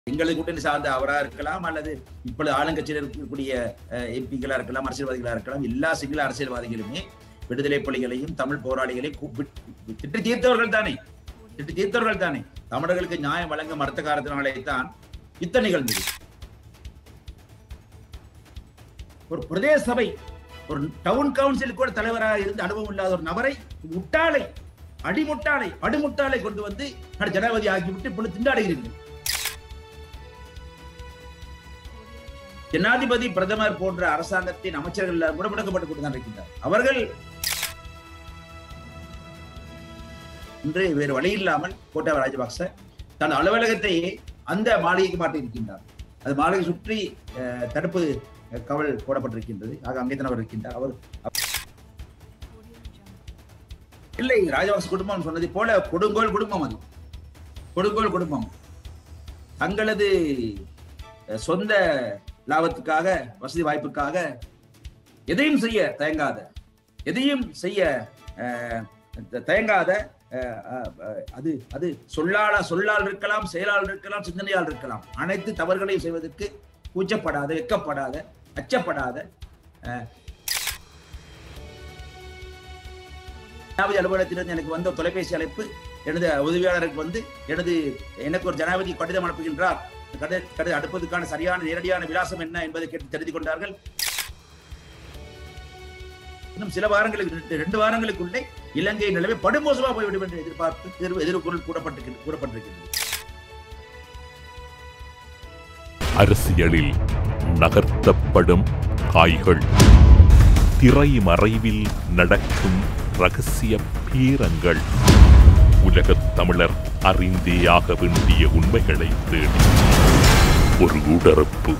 எங்களது கூட்டணி சார்ந்த அவரா இருக்கலாம் அல்லது இப்பொழுது ஆளுங்கட்சியில் இருக்கக்கூடிய எம்பிகளா இருக்கலாம் அரசியல்வாதிகளா இருக்கலாம் எல்லா சிங்கள அரசியல்வாதிகளுமே விடுதலை புலிகளையும் தமிழ் போராளிகளையும் கூப்பிட்டு திட்டு தீர்த்தவர்கள் தானே திட்டு தீர்த்தவர்கள் தானே தமிழர்களுக்கு நியாயம் வழங்க மறுத்த காரணத்தினாலே தான் யுத்தம் நிகழ்ந்தது ஒரு பிரதேச சபை ஒரு டவுன் கவுன்சில் கூட தலைவராக இருந்து அனுபவம் இல்லாத ஒரு நபரை முட்டாளை அடிமுட்டாளை அடிமுட்டாளை கொண்டு வந்து ஜனாதிபதி ஆக்கிவிட்டு இப்பொழுது திண்டாடுகிறீர்கள் ஜனாதிபதி பிரதமர் போன்ற அரசாங்கத்தின் அமைச்சர்கள் கூட முடக்கப்பட்டு கொண்டுதான் இருக்கின்றார் அவர்கள் இன்று வேறு வழி இல்லாமல் கோட்டாபய ராஜபக்ச தன் அலுவலகத்தை அந்த மாளிகைக்கு மாட்டி இருக்கின்றார் அது மாளிகை சுற்றி தடுப்பு கவல் போடப்பட்டிருக்கின்றது ஆக அங்கே தான் அவர் இருக்கின்றார் அவர் இல்லை ராஜபக்ச குடும்பம் சொன்னதை போல கொடுங்கோல் குடும்பம் அது கொடுங்கோல் குடும்பம் தங்களது சொந்த லாபத்துக்காக வசதி வாய்ப்புக்காக எதையும் செய்ய தயங்காத எதையும் செய்ய தயங்காத அது அது சொல்லால சொல்லால் இருக்கலாம் செயலால் இருக்கலாம் சிந்தனையால் இருக்கலாம் அனைத்து தவறுகளையும் செய்வதற்கு கூச்சப்படாத வெக்கப்படாத அச்சப்படாத ஜனாதிபதி அலுவலகத்திலிருந்து எனக்கு வந்த தொலைபேசி அழைப்பு எனது உதவியாளருக்கு வந்து எனது எனக்கு ஒரு ஜனாதிபதி கடிதம் அனுப்புகின்றார் கடிதம் அடுப்பதற்கான சரியான நேரடியான விலாசம் என்ன என்பதை கேட்டு தெரிந்து கொண்டார்கள் இன்னும் சில வாரங்களுக்கு ரெண்டு வாரங்களுக்குள்ளே இலங்கை நிலைமை படுமோசமா போய்விடும் என்று எதிர்பார்த்து எதிர்குரல் கூடப்பட்டு கூடப்பட்டிருக்கிறது அரசியலில் நகர்த்தப்படும் காய்கள் திரை மறைவில் நடக்கும் ரகசிய பீரங்கள் உலகத் தமிழர் அறிந்தேயாக வேண்டிய உண்மைகளை தேடி ஒரு உடறப்பு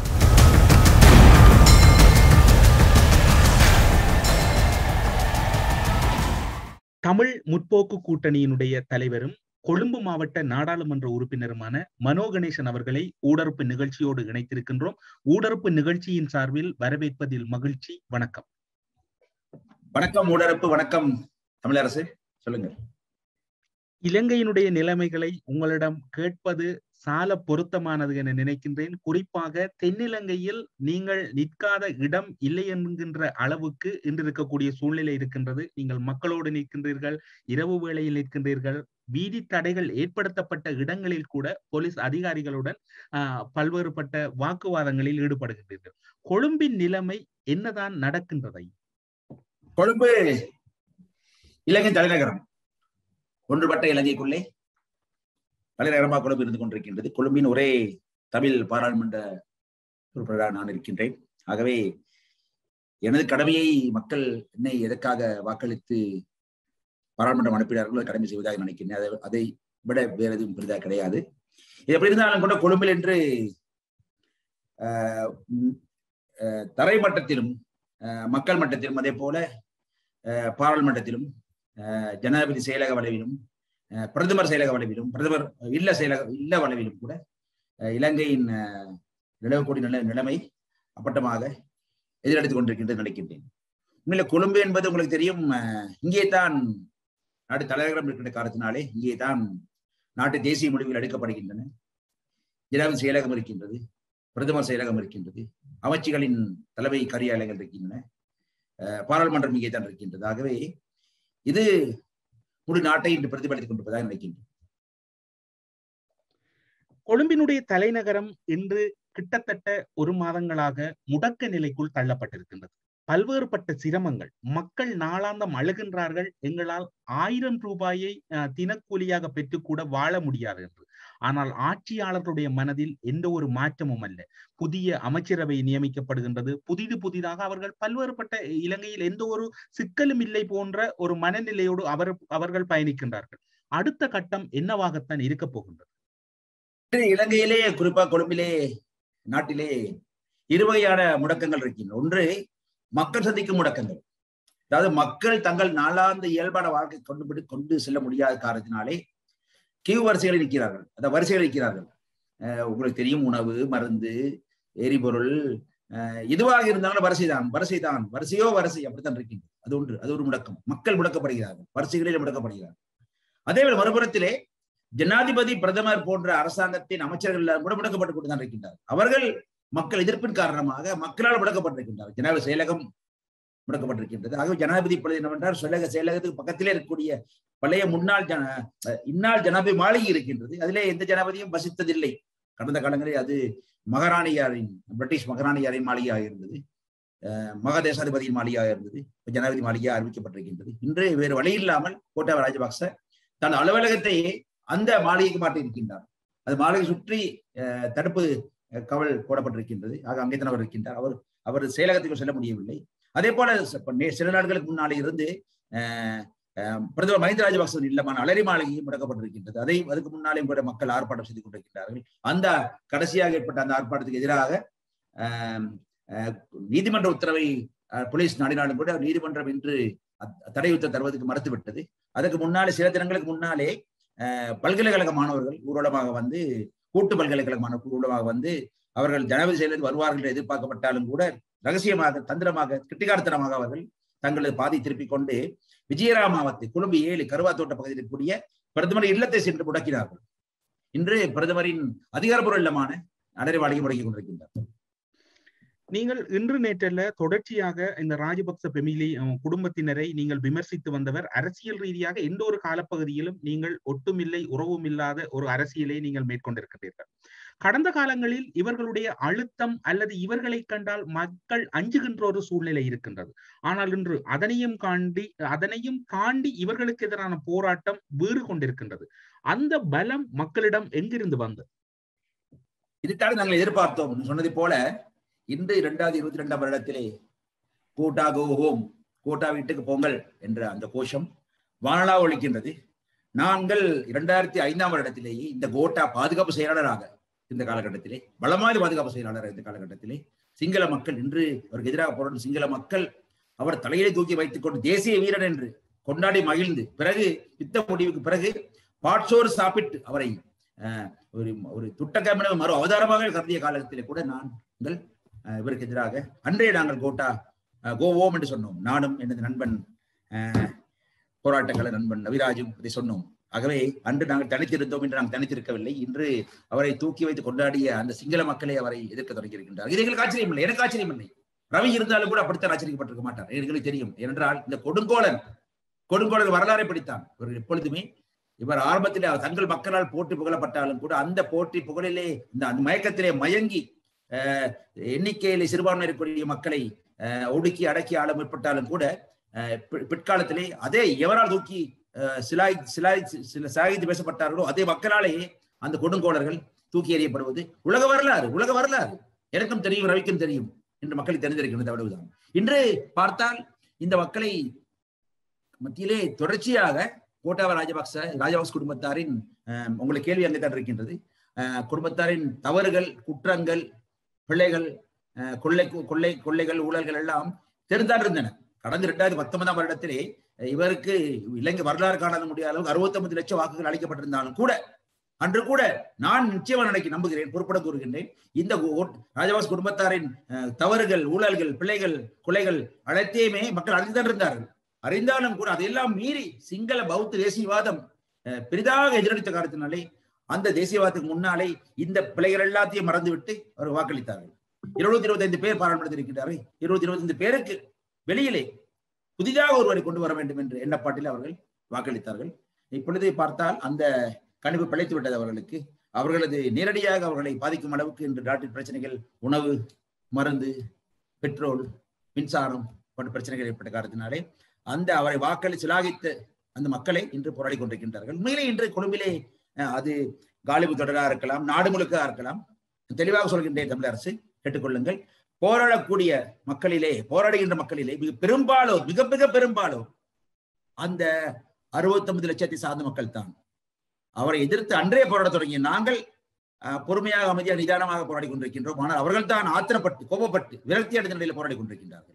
தமிழ் முற்போக்கு கூட்டணியினுடைய தலைவரும் கொழும்பு மாவட்ட நாடாளுமன்ற உறுப்பினருமான மனோ கணேசன் அவர்களை ஊடறுப்பு நிகழ்ச்சியோடு இணைத்திருக்கின்றோம் ஊடறுப்பு நிகழ்ச்சியின் சார்பில் வரவேற்பதில் மகிழ்ச்சி வணக்கம் வணக்கம் ஊடறுப்பு வணக்கம் தமிழரசு சொல்லுங்க இலங்கையினுடைய நிலைமைகளை உங்களிடம் கேட்பது சால பொருத்தமானது என நினைக்கின்றேன் குறிப்பாக தென்னிலங்கையில் நீங்கள் நிற்காத இடம் இல்லை என்கின்ற அளவுக்கு இன்று இருக்கக்கூடிய சூழ்நிலை இருக்கின்றது நீங்கள் மக்களோடு நிற்கின்றீர்கள் இரவு வேளையில் நிற்கின்றீர்கள் வீதி தடைகள் ஏற்படுத்தப்பட்ட இடங்களில் கூட போலீஸ் அதிகாரிகளுடன் பல்வேறுபட்ட வாக்குவாதங்களில் ஈடுபடுகின்றீர்கள் கொழும்பின் நிலைமை என்னதான் நடக்கின்றதை கொழும்பு இலங்கை தலைநகரம் ஒன்றுபட்ட இலங்கைக்குள்ளே தலைநகரமாக கொழும்பு இருந்து கொண்டிருக்கின்றது கொழும்பின் ஒரே தமிழ் பாராளுமன்ற உறுப்பினராக நான் இருக்கின்றேன் ஆகவே எனது கடமையை மக்கள் என்னை எதற்காக வாக்களித்து பாராளுமன்றம் அனுப்பினார்களோ கடமை செய்வதாக நினைக்கிறேன் அதை அதை விட வேற எதுவும் பெரிதாக கிடையாது இது எப்படி இருந்தாலும் கூட கொழும்பில் என்று தரை மட்டத்திலும் மக்கள் மட்டத்திலும் அதே போல பாராளுமன்றத்திலும் ஜனாதிபதி செயலக வளைவிலும் பிரதமர் செயலக வளைவிலும் பிரதமர் இல்ல செயலக இல்ல வளைவிலும் கூட இலங்கையின் நிலவக்கூடிய நில நிலைமை அப்பட்டமாக எதிரெடுத்துக் கொண்டிருக்கின்றது நினைக்கின்றேன் உண்மையில கொழும்பு என்பது உங்களுக்கு தெரியும் இங்கே தான் நாடு தலைநகரம் இருக்கின்ற காரணத்தினாலே இங்கே தான் நாட்டு தேசிய முடிவுகள் எடுக்கப்படுகின்றன ஜனாதிபதி செயலகம் இருக்கின்றது பிரதமர் செயலகம் இருக்கின்றது அமைச்சுகளின் தலைமை காரியாலயங்கள் இருக்கின்றன பாராளுமன்றம் இங்கே தான் இருக்கின்றது ஆகவே இது முழு நாட்டை இன்று பிரதிபலித்துக் கொண்டிருப்பதாக நினைக்கின்றேன் கொழும்பினுடைய தலைநகரம் இன்று கிட்டத்தட்ட ஒரு மாதங்களாக முடக்க நிலைக்குள் தள்ளப்பட்டிருக்கின்றது பல்வேறுபட்ட சிரமங்கள் மக்கள் நாளாந்தம் அழுகின்றார்கள் எங்களால் ஆயிரம் ரூபாயை தினக்கூலியாக பெற்றுக்கூட வாழ முடியாது என்று ஆனால் ஆட்சியாளர்களுடைய மனதில் எந்த ஒரு மாற்றமும் அல்ல புதிய அமைச்சரவை நியமிக்கப்படுகின்றது புதிது புதிதாக அவர்கள் பல்வேறுபட்ட இலங்கையில் எந்த ஒரு சிக்கலும் இல்லை போன்ற ஒரு மனநிலையோடு அவர் அவர்கள் பயணிக்கின்றார்கள் அடுத்த கட்டம் என்னவாகத்தான் இருக்க போகின்றது இலங்கையிலே குறிப்பா கொழும்பிலே நாட்டிலே இருவகையான முடக்கங்கள் இருக்கின்றன ஒன்று மக்கள் சந்திக்கும் முடக்கங்கள் அதாவது மக்கள் தங்கள் நாளாந்த இயல்பான வாழ்க்கை கொண்டு கொண்டு செல்ல முடியாத காரணத்தினாலே கியூ வரிசைகளில் நிற்கிறார்கள் அந்த வரிசைகள் நிற்கிறார்கள் உங்களுக்கு தெரியும் உணவு மருந்து எரிபொருள் எதுவாக இருந்தாலும் வரிசைதான் வரிசைதான் வரிசையோ வரிசை அப்படித்தான் இருக்கின்றது அது ஒன்று அது ஒரு முடக்கம் மக்கள் முடக்கப்படுகிறார்கள் வரிசைகளில் முடக்கப்படுகிறார்கள் அதே போல மறுபுறத்திலே ஜனாதிபதி பிரதமர் போன்ற அரசாங்கத்தின் அமைச்சர்கள் எல்லாம் கூட முடக்கப்பட்டுக் கொண்டுதான் இருக்கின்றார் அவர்கள் மக்கள் எதிர்ப்பின் காரணமாக மக்களால் முடக்கப்பட்டிருக்கின்றார் ஜனாதிபதி செயலகம் முடக்கப்பட்டிருக்கின்றது ஆகவே ஜனாதிபதி இப்பொழுது என்னவென்றால் செயலக செயலகத்துக்கு பக்கத்திலே இருக்கக்கூடிய பழைய முன்னாள் ஜன இந்நாள் ஜனாதிபதி மாளிகை இருக்கின்றது அதிலே எந்த ஜனாதிபதியும் வசித்ததில்லை கடந்த காலங்களில் அது மகாராணியாரின் பிரிட்டிஷ் மகாராணியாரின் மாளிகையாக இருந்தது மகாதேசாதிபதியின் மாளிகையாக இருந்தது ஜனாதிபதி மாளிகையாக அறிவிக்கப்பட்டிருக்கின்றது இன்று வேறு வழி இல்லாமல் கோட்டாபய ராஜபக்ச தன் அலுவலகத்தையே அந்த மாளிகைக்கு மாற்றியிருக்கின்றார் அது மாளிகை சுற்றி தடுப்பு கவல் போடப்பட்டிருக்கின்றது ஆக அங்கே தான் அவர் இருக்கின்றார் அவர் அவர் செயலகத்துக்கு செல்ல முடியவில்லை அதே போல சில நாட்களுக்கு முன்னாலே இருந்து பிரதமர் மஹிந்த ராஜபக்சன் இல்லமான அலரி மாளிகையும் முடக்கப்பட்டிருக்கின்றது அதை அதுக்கு முன்னாலேயும் கூட மக்கள் ஆர்ப்பாட்டம் செய்து கொண்டிருக்கிறார்கள் அந்த கடைசியாக ஏற்பட்ட அந்த ஆர்ப்பாட்டத்துக்கு எதிராக நீதிமன்ற உத்தரவை போலீஸ் நாடினாலும் கூட நீதிமன்றம் இன்று தடை உத்தரவு தருவதற்கு மறுத்துவிட்டது அதுக்கு முன்னாலே சில தினங்களுக்கு முன்னாலே பல்கலைக்கழக மாணவர்கள் ஊர்வலமாக வந்து கூட்டு பல்கலைக்கழக மாணவர்கள் ஊர்வலமாக வந்து அவர்கள் ஜனாதிபதி செயலர் வருவார்கள் என்று எதிர்பார்க்கப்பட்டாலும் கூட ரகசியமாக தந்திரமாக கிட்டிகாரத்தனமாக அவர்கள் தங்களது பாதி திருப்பிக் கொண்டு விஜயராமாவத்தை கொழும்பு ஏழு கருவா தோட்ட பகுதியில் இருக்கக்கூடிய பிரதமர் இல்லத்தை சென்று முடக்கினார்கள் இன்று பிரதமரின் அதிகாரப்பூர்வ இல்லமான அடரை வாழ்க்கை முடக்கிக் கொண்டிருக்கின்றார் நீங்கள் இன்று நேற்றல்ல தொடர்ச்சியாக இந்த ராஜபக்ச பெமிலி குடும்பத்தினரை நீங்கள் விமர்சித்து வந்தவர் அரசியல் ரீதியாக எந்த ஒரு காலப்பகுதியிலும் நீங்கள் ஒட்டுமில்லை உறவும் இல்லாத ஒரு அரசியலை நீங்கள் மேற்கொண்டிருக்கின்றீர்கள் கடந்த காலங்களில் இவர்களுடைய அழுத்தம் அல்லது இவர்களை கண்டால் மக்கள் அஞ்சுகின்ற ஒரு சூழ்நிலை இருக்கின்றது ஆனால் இன்று அதனையும் காண்டி அதனையும் தாண்டி இவர்களுக்கு எதிரான போராட்டம் வேறு கொண்டிருக்கின்றது அந்த பலம் மக்களிடம் எங்கிருந்து வந்தது இதுதான் நாங்கள் எதிர்பார்த்தோம் சொன்னது போல இன்று இரண்டாயிரத்தி இருபத்தி ரெண்டாம் வருடத்திலே கோட்டா கோ ஹோம் கோட்டா வீட்டுக்கு பொங்கல் என்ற அந்த கோஷம் வானலா ஒழிக்கின்றது நாங்கள் இரண்டாயிரத்தி ஐந்தாம் வருடத்திலேயே இந்த கோட்டா பாதுகாப்பு செயலாளராக இந்த காலகட்டத்திலே பலமான பாதுகாப்பு செயலாளர் இந்த காலகட்டத்திலே சிங்கள மக்கள் இன்று அவருக்கு எதிராக போராடும் சிங்கள மக்கள் அவர் தலையிலே தூக்கி வைத்துக் கொண்டு தேசிய வீரன் என்று கொண்டாடி மகிழ்ந்து பிறகு யுத்த முடிவுக்கு பிறகு பாட்சோறு சாப்பிட்டு அவரை ஒரு ஒரு துட்டக்கமின மறு அவதாரமாக கருதிய காலத்திலே கூட நாங்கள் இவருக்கு எதிராக அன்றே நாங்கள் கோட்டா கோவோம் என்று சொன்னோம் நானும் எனது நண்பன் போராட்டங்கள நண்பன் நவிராஜும் இதை சொன்னோம் ஆகவே அன்று நாங்கள் தனித்திருந்தோம் என்று நாங்கள் தனித்திருக்கவில்லை இன்று அவரை தூக்கி வைத்து கொண்டாடிய அந்த சிங்கள மக்களை அவரை எதிர்க்க தொடங்கி இருக்கின்றார் இது எங்களுக்கு ஆச்சரியம் இல்லை எனக்கு ஆச்சரியம் இல்லை ரவி இருந்தாலும் கூட அப்படித்தான் ஆச்சரியப்பட்டிருக்க மாட்டார் எங்களுக்கு தெரியும் ஏனென்றால் இந்த கொடுங்கோலன் கொடுங்கோலன் வரலாறை படித்தான் இவர் எப்பொழுதுமே இவர் ஆரம்பத்தில் தங்கள் மக்களால் போட்டி புகழப்பட்டாலும் கூட அந்த போட்டி புகழிலே இந்த அந்த மயக்கத்திலே மயங்கி எண்ணிக்கையிலே சிறுபான்மை இருக்கக்கூடிய மக்களை ஒடுக்கி அடக்கி ஆள முற்பட்டாலும் கூட பிற்காலத்திலே அதே எவரால் தூக்கி சிலாய் சிலாய் சில சாகித்து பேசப்பட்டார்களோ அதே மக்களாலேயே அந்த கொடுங்கோளர்கள் தூக்கி எறியப்படுவது உலக வரலாறு உலக வரலாறு எனக்கும் தெரியும் ரவிக்கும் தெரியும் என்று மக்களுக்கு தெரிந்திருக்கின்றது அவ்வளவுதான் இன்று பார்த்தால் இந்த மக்களை மத்தியிலே தொடர்ச்சியாக கோட்டாவ ராஜபக்ச ராஜபக்ச குடும்பத்தாரின் உங்களுக்கு கேள்வி அங்கே தான் இருக்கின்றது குடும்பத்தாரின் தவறுகள் குற்றங்கள் பிள்ளைகள் கொள்ளை கொள்ளை கொள்ளைகள் ஊழல்கள் எல்லாம் தெரிந்தான் இருந்தன கடந்த இரண்டாயிரத்தி பத்தொன்பதாம் வருடத்திலே இவருக்கு இலங்கை வரலாறு காண முடியாத அளவுக்கு அறுபத்தி லட்சம் வாக்குகள் அளிக்கப்பட்டிருந்தாலும் கூட அன்று கூட நான் நிச்சயமா நினைக்க நம்புகிறேன் பொறுப்பட கூறுகின்றேன் இந்த ராஜபாஸ் குடும்பத்தாரின் தவறுகள் ஊழல்கள் பிள்ளைகள் கொலைகள் அனைத்தையுமே மக்கள் அறிந்துதான் இருந்தார்கள் அறிந்தாலும் கூட அதையெல்லாம் மீறி சிங்கள பௌத்த தேசியவாதம் பெரிதாக எதிரொலித்த காரணத்தினாலே அந்த தேசியவாதத்துக்கு முன்னாலே இந்த பிள்ளைகள் எல்லாத்தையும் மறந்துவிட்டு அவர் வாக்களித்தார்கள் இருநூத்தி இருபத்தி ஐந்து பேர் பாராளுமன்றத்தில் இருக்கின்றார்கள் இருநூத்தி இருபத்தி ஐந்து பேருக்கு வெளியிலே புதிதாக ஒருவரை கொண்டு வர வேண்டும் என்று எண்ணப்பாட்டில் அவர்கள் வாக்களித்தார்கள் இப்பொழுது பார்த்தால் அந்த கணிப்பு பிழைத்து விட்டது அவர்களுக்கு அவர்களது நேரடியாக அவர்களை பாதிக்கும் அளவுக்கு இன்று நாட்டின் பிரச்சனைகள் உணவு மருந்து பெட்ரோல் மின்சாரம் போன்ற பிரச்சனைகள் ஏற்பட்ட காரணத்தினாலே அந்த அவரை வாக்களி சிலாகித்த அந்த மக்களை இன்று போராடி கொண்டிருக்கின்றார்கள் உண்மையிலே இன்று கொழும்பிலே அது காலிபு தொடராக இருக்கலாம் நாடு முழுக்க இருக்கலாம் தெளிவாக சொல்கின்றேன் தமிழ் அரசு கேட்டுக்கொள்ளுங்கள் போராடக்கூடிய மக்களிலே போராடுகின்ற மக்களிலே மிக பெரும்பாலோர் மிக மிக பெரும்பாலோர் அந்த அறுபத்தி ஒன்பது லட்சத்தை சார்ந்த மக்கள் தான் அவரை எதிர்த்து அன்றே போராட தொடங்கிய நாங்கள் பொறுமையாக அமைதியாக நிதானமாக போராடி கொண்டிருக்கின்றோம் ஆனால் அவர்கள் தான் ஆத்திரப்பட்டு கோபப்பட்டு விரக்தி அடைந்த நிலையில் போராடி கொண்டிருக்கின்றார்கள்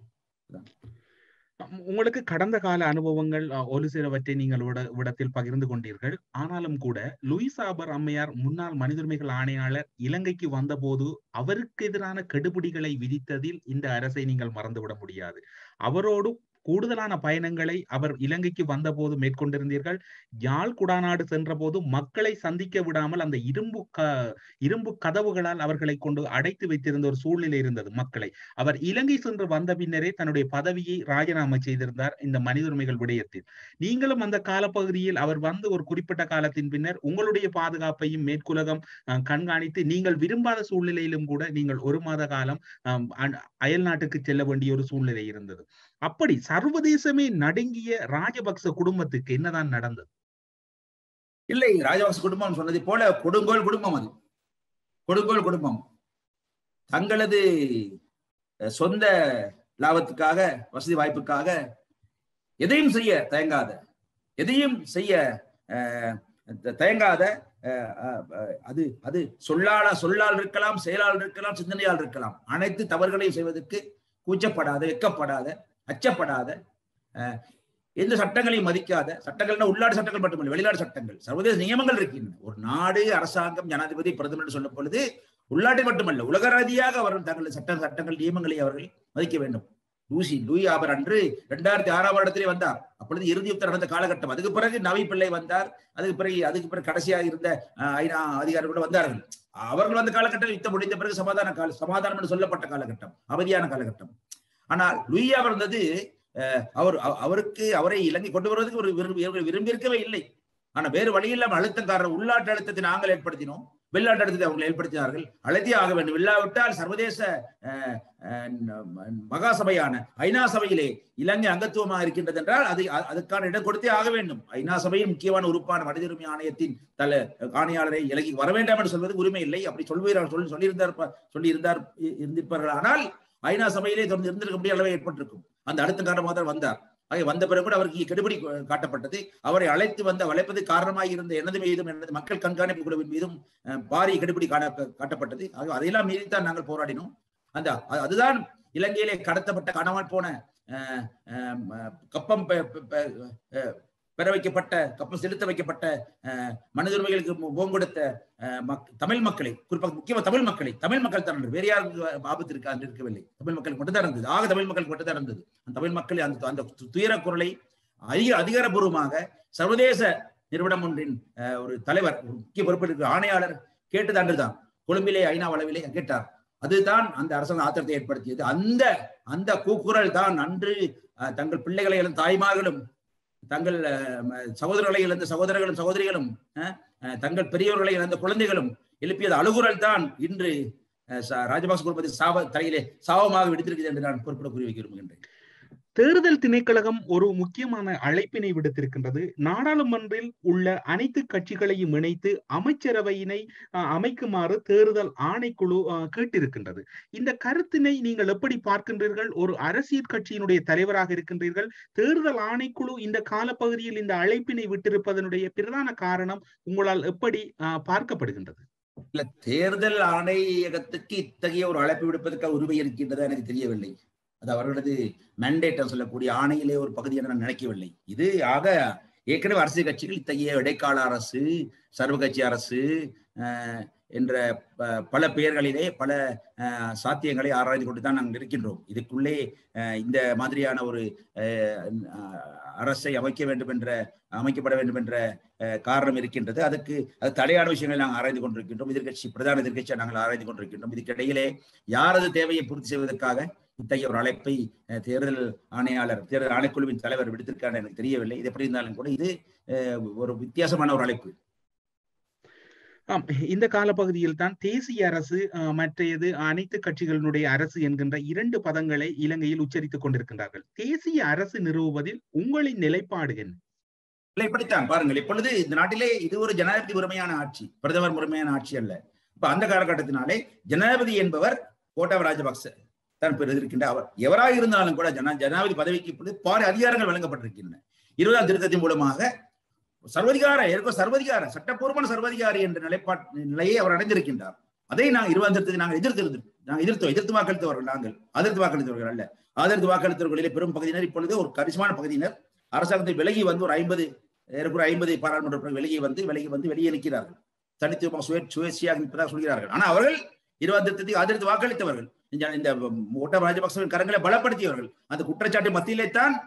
உங்களுக்கு கடந்த கால அனுபவங்கள் ஒரு சிலவற்றை நீங்கள் விடத்தில் பகிர்ந்து கொண்டீர்கள் ஆனாலும் கூட லூயிஸ் ஆபர் அம்மையார் முன்னாள் மனிதுரிமைகள் ஆணையாளர் இலங்கைக்கு வந்தபோது அவருக்கு எதிரான கெடுபிடிகளை விதித்ததில் இந்த அரசை நீங்கள் மறந்துவிட முடியாது அவரோடு கூடுதலான பயணங்களை அவர் இலங்கைக்கு வந்தபோது மேற்கொண்டிருந்தீர்கள் யாழ் குடாநாடு சென்ற போது மக்களை சந்திக்க விடாமல் அந்த இரும்பு க இரும்பு கதவுகளால் அவர்களை கொண்டு அடைத்து வைத்திருந்த ஒரு சூழ்நிலை இருந்தது மக்களை அவர் இலங்கை சென்று வந்த பின்னரே தன்னுடைய பதவியை ராஜினாமா செய்திருந்தார் இந்த மனித உரிமைகள் விடயத்தில் நீங்களும் அந்த காலப்பகுதியில் அவர் வந்து ஒரு குறிப்பிட்ட காலத்தின் பின்னர் உங்களுடைய பாதுகாப்பையும் மேற்குலகம் அஹ், கண்காணித்து நீங்கள் விரும்பாத சூழ்நிலையிலும் கூட நீங்கள் ஒரு மாத காலம் அஹ், அ- அயல் நாட்டுக்கு செல்ல வேண்டிய ஒரு சூழ்நிலை இருந்தது அப்படி சர்வதேசமே நடுங்கிய ராஜபக்ச குடும்பத்துக்கு என்னதான் நடந்தது இல்லை ராஜபக்ச குடும்பம் சொன்னது போல கொடுங்கோல் குடும்பம் அது கொடுங்கோல் குடும்பம் தங்களது அஹ், சொந்த லாபத்துக்காக வசதி வாய்ப்புக்காக எதையும் செய்ய தயங்காத எதையும் செய்ய அஹ், த- தயங்காத அஹ், அஹ், அஹ், அது அது சொல்லால சொல்லால் இருக்கலாம் செயலால் இருக்கலாம் சிந்தனையால் இருக்கலாம் அனைத்து தவறுகளையும் செய்வதற்கு கூச்சப்படாத வெக்கப்படாத அச்சப்படாத அஹ், எந்த சட்டங்களையும் மதிக்காத சட்டங்கள்னா உள்நாட்டு சட்டங்கள் மட்டுமல்ல வெளிநாட்டு சட்டங்கள் சர்வதேச நியமங்கள் இருக்கின்றன ஒரு நாடு அரசாங்கம் ஜனாதிபதி பிரதமர் என்று சொல்லும் பொழுது உள்நாட்டில் மட்டுமல்ல உலக ரீதியாக அவர்கள் தங்கள் சட்ட சட்டங்கள் நியமங்களை அவர்கள் மதிக்க வேண்டும் லூசி லூயி ஆபர் அன்று இரண்டாயிரத்தி ஆறாம் வருடத்திலே வந்தார் அப்பொழுது இறுதி யுத்தம் நடந்த காலகட்டம் அதுக்கு பிறகு நவி பிள்ளை வந்தார் அதுக்கு பிறகு அதுக்கு பிறகு கடைசியாக இருந்த அஹ், ஐநா அதிகாரிகள் கூட வந்தார்கள் அவர்கள் வந்த காலகட்டம் யுத்தம் முடிந்த பிறகு சமாதான கால சமாதானம் என்று சொல்லப்பட்ட காலகட்டம் அமைதியான காலகட்டம் ஆனால் லூயி ஆபர் இருந்தது அஹ், அவர் அவ- அவருக்கு அவரை இலங்கை கொண்டு வருவதற்கு ஒரு விரும்பி இவர்கள் விரும்பியிருக்கவே இல்லை ஆனா வேறு வழி இல்லாமல் அழுத்தக்காரர் உள்நாட்டு அழுத்தத்தை நாங்கள் ஏற்படுத்தினோம் வெளிநாட்டு அழுத்தத்தை அவர்கள் ஏற்படுத்தினார்கள் அழுத்தியே ஆக வேண்டும் இல்லாவிட்டால் சர்வதேச அஹ், அஹ், ந- மகாசபையான ஐநா சபையிலே இலங்கை அங்கத்துவமாக இருக்கின்றது என்றால் அது அ- அதுக்கான இடம் கொடுத்தே ஆக வேண்டும் ஐநா சபையின் முக்கியமான உறுப்பான மனித உரிமை ஆணையத்தின் தல ஆணையாளரை இலங்கை வர வேண்டாம் என்று சொல்வது உரிமை இல்லை அப்படி சொல்வீர்கள் சொல்லி சொல்லியிருந்தார் ப- சொல்லியிருந்தார் இ- இருந்திருப்பார்கள் ஆனால் ஐநா சபையிலே தொடர்ந்து இருந்திருக்க முடிய அளவை ஏற்பட்டிருக்கும் அந்த அடுத்த காரணமாக தான் வந்தார் ஆக வந்த பிறகு கூட அவருக்கு கெடுபிடி காட்டப்பட்டது அவரை அழைத்து வந்த அழைப்பது காரணமாக இருந்த எனது மீதும் எனது மக்கள் கண்காணிப்பு குழுவின் மீதும் அஹ், பாரிய கெடுபிடி காண காட்டப்பட்டது ஆக அதையெல்லாம் மீறித்தான் நாங்கள் போராடினோம் அந்த அ- அதுதான் இலங்கையிலே கடத்தப்பட்ட காணாமல் போன அஹ், அஹ், அஹ், கப்பம் பெ- பெ- பெ- அஹ், பெற வைக்கப்பட்ட கப்பம் செலுத்த வைக்கப்பட்ட அஹ், மனித உரிமைகளுக்கு மு- முகம் கொடுத்த அஹ், மக்- தமிழ் மக்களை குறிப்பாக முக்கியமா தமிழ் மக்களை தமிழ் மக்கள் தான் வேறு யாருக்கு ஆபத்து இருக்கா என்று இருக்கவில்லை தமிழ் மக்களுக்கு மட்டும்தான் இருந்தது ஆக தமிழ் மக்களுக்கு மட்டும்தான் இருந்தது அந்த தமிழ் மக்கள் அந்த அந்த து- துயர குரலை அதிக அதிகாரப்பூர்வமாக சர்வதேச நிறுவனம் ஒன்றின் அஹ், ஒரு தலைவர் ஒரு முக்கிய பொறுப்பில் இருக்கிற ஆணையாளர் கேட்டது அன்றுதான் கொழும்பிலே ஐநா அளவிலே கேட்டார் அதுதான் அந்த அரசாங்க ஆத்திரத்தை ஏற்படுத்தியது அந்த அந்த கூக்குரல் தான் அன்று அஹ், தங்கள் பிள்ளைகளை இழந்த தாய்மார்களும் தங்கள் அஹ், ம- சகோதரர்களை இழந்த சகோதரர்களும் சகோதரிகளும் அஹ், அஹ், தங்கள் பெரியவர்களை இழந்த குழந்தைகளும் எழுப்பியது அழுகுரல் தான் இன்று அஹ், ச- ராஜபக்ச குடும்பத்தின் சாவ தலையிலே சாவமாக வெடித்திருக்கிறது என்று நான் குறிப்பிட கூறி வைக்க விரும்புகின்றேன் தேர்தல் திணைக்களகம் ஒரு முக்கியமான அழைப்பினை விடுத்திருக்கின்றது நாடாளுமன்றில் உள்ள அனைத்து கட்சிகளையும் இணைத்து அமைச்சரவையினை அஹ், அமைக்குமாறு தேர்தல் ஆணைக்குழு அஹ், கேட்டிருக்கின்றது இந்த கருத்தினை நீங்கள் எப்படி பார்க்கின்றீர்கள் ஒரு அரசியல் கட்சியினுடைய தலைவராக இருக்கின்றீர்கள் தேர்தல் ஆணைக்குழு இந்த காலப்பகுதியில் இந்த அழைப்பினை விட்டிருப்பதனுடைய பிரதான காரணம் உங்களால் எப்படி அஹ், பார்க்கப்படுகின்றது இல்ல தேர்தல் ஆணையகத்துக்கு இத்தகைய ஒரு அழைப்பு விடுப்பதற்கு உரிமை இருக்கின்றதா எனக்கு தெரியவில்லை அது அவர்களது மேண்டேட் சொல்லக்கூடிய ஆணையிலே ஒரு பகுதி என நான் நினைக்கவில்லை இது ஆக ஏற்கனவே அரசியல் கட்சிகள் இத்தகைய இடைக்கால அரசு சர்வ கட்சி அரசு அஹ், என்ற ப- பல பெயர்களிலே பல அஹ், சாத்தியங்களை ஆராய்ந்து கொண்டு தான் நாங்கள் இருக்கின்றோம் இதுக்குள்ளே அஹ், இந்த மாதிரியான ஒரு அஹ், அஹ், அரசை அமைக்க வேண்டும் என்ற அமைக்கப்பட வேண்டும் என்ற அஹ், காரணம் இருக்கின்றது அதுக்கு அது தடையான விஷயங்களை நாங்கள் ஆராய்ந்து கொண்டிருக்கின்றோம் எதிர்கட்சி பிரதான எதிர்கட்சியை நாங்கள் ஆராய்ந்து கொண்டிருக்கின்றோம் இதுக்கிடையிலே யாரது தேவையை பூர்த்தி செய்வதற்காக இத்தகைய ஒரு அழைப்பை அஹ், தேர்தல் ஆணையாளர் தேர்தல் ஆணைக்குழுவின் தலைவர் விடுத்திருக்காரு எனக்கு தெரியவில்லை இது எப்படி இருந்தாலும் கூட இது அஹ், ஒரு வித்தியாசமான ஒரு அழைப்பு ஆம் இந்த காலப்பகுதியில் தான் தேசிய அரசு அஹ், மற்றையது அனைத்து கட்சிகளினுடைய அரசு என்கின்ற இரண்டு பதங்களை இலங்கையில் உச்சரித்துக் கொண்டிருக்கின்றார்கள் தேசிய அரசு நிறுவுவதில் உங்களின் நிலைப்பாடு என்ன இல்லை இப்படித்தான் பாருங்கள் இப்பொழுது இந்த நாட்டிலே இது ஒரு ஜனாதிபதி உரிமையான ஆட்சி பிரதமர் உரிமையான ஆட்சி அல்ல இப்ப அந்த காலகட்டத்தினாலே ஜனாதிபதி என்பவர் கோட்டாபய ராஜபக்ச தான் பெரு- இருக்கின்ற அவர் எவராக இருந்தாலும் கூட ஜனா ஜனாதிபதி பதவிக்கு இப்பொழுது பாரி அதிகாரங்கள் வழங்கப்பட்டிருக்கின்றன இருபதாம் திருத்தத்தின் மூலமாக சர்வதிகார ஏற்கோ சர்வதிகார சட்டப்பூர்வமான சர்வதிகாரி என்ற நிலைப்பாட்டு நிலையை அவர் அடைந்திருக்கின்றார் அதை நாங்கள் இருபதாம் திருத்தத்தை நாங்கள் எதிர்த்து நாங்கள் எதிர்த்தோம் எதிர்த்து வாக்களித்தவர்கள் நாங்கள் ஆதரித்து வாக்களித்தவர்கள் அல்ல ஆதரித்து வாக்களித்தவர்களிலே பெரும் பகுதியினர் இப்பொழுது ஒரு கரிசமான பகுதியினர் அரசாங்கத்தை விலகி வந்து ஒரு ஐம்பது ஏறக்குற ஐம்பது பாராளுமன்ற உறுப்பினர்கள் வெளியே வந்து விலகி வந்து வெளியே நிற்கிறார்கள் தனித்துவமாக சுய சுயேட்சையாக நிற்பதாக சொல்கிறார்கள் ஆனால் அவர்கள் இருபது திருத்தத்தை ஆதரித்து வாக்களித்தவர்கள் இந்த- இந்த ஓட்ட ராஜபக்சவின் கரங்களை பலப்படுத்தியவர்கள் அந்த குற்றச்சாட்டு மத்தியிலே தான்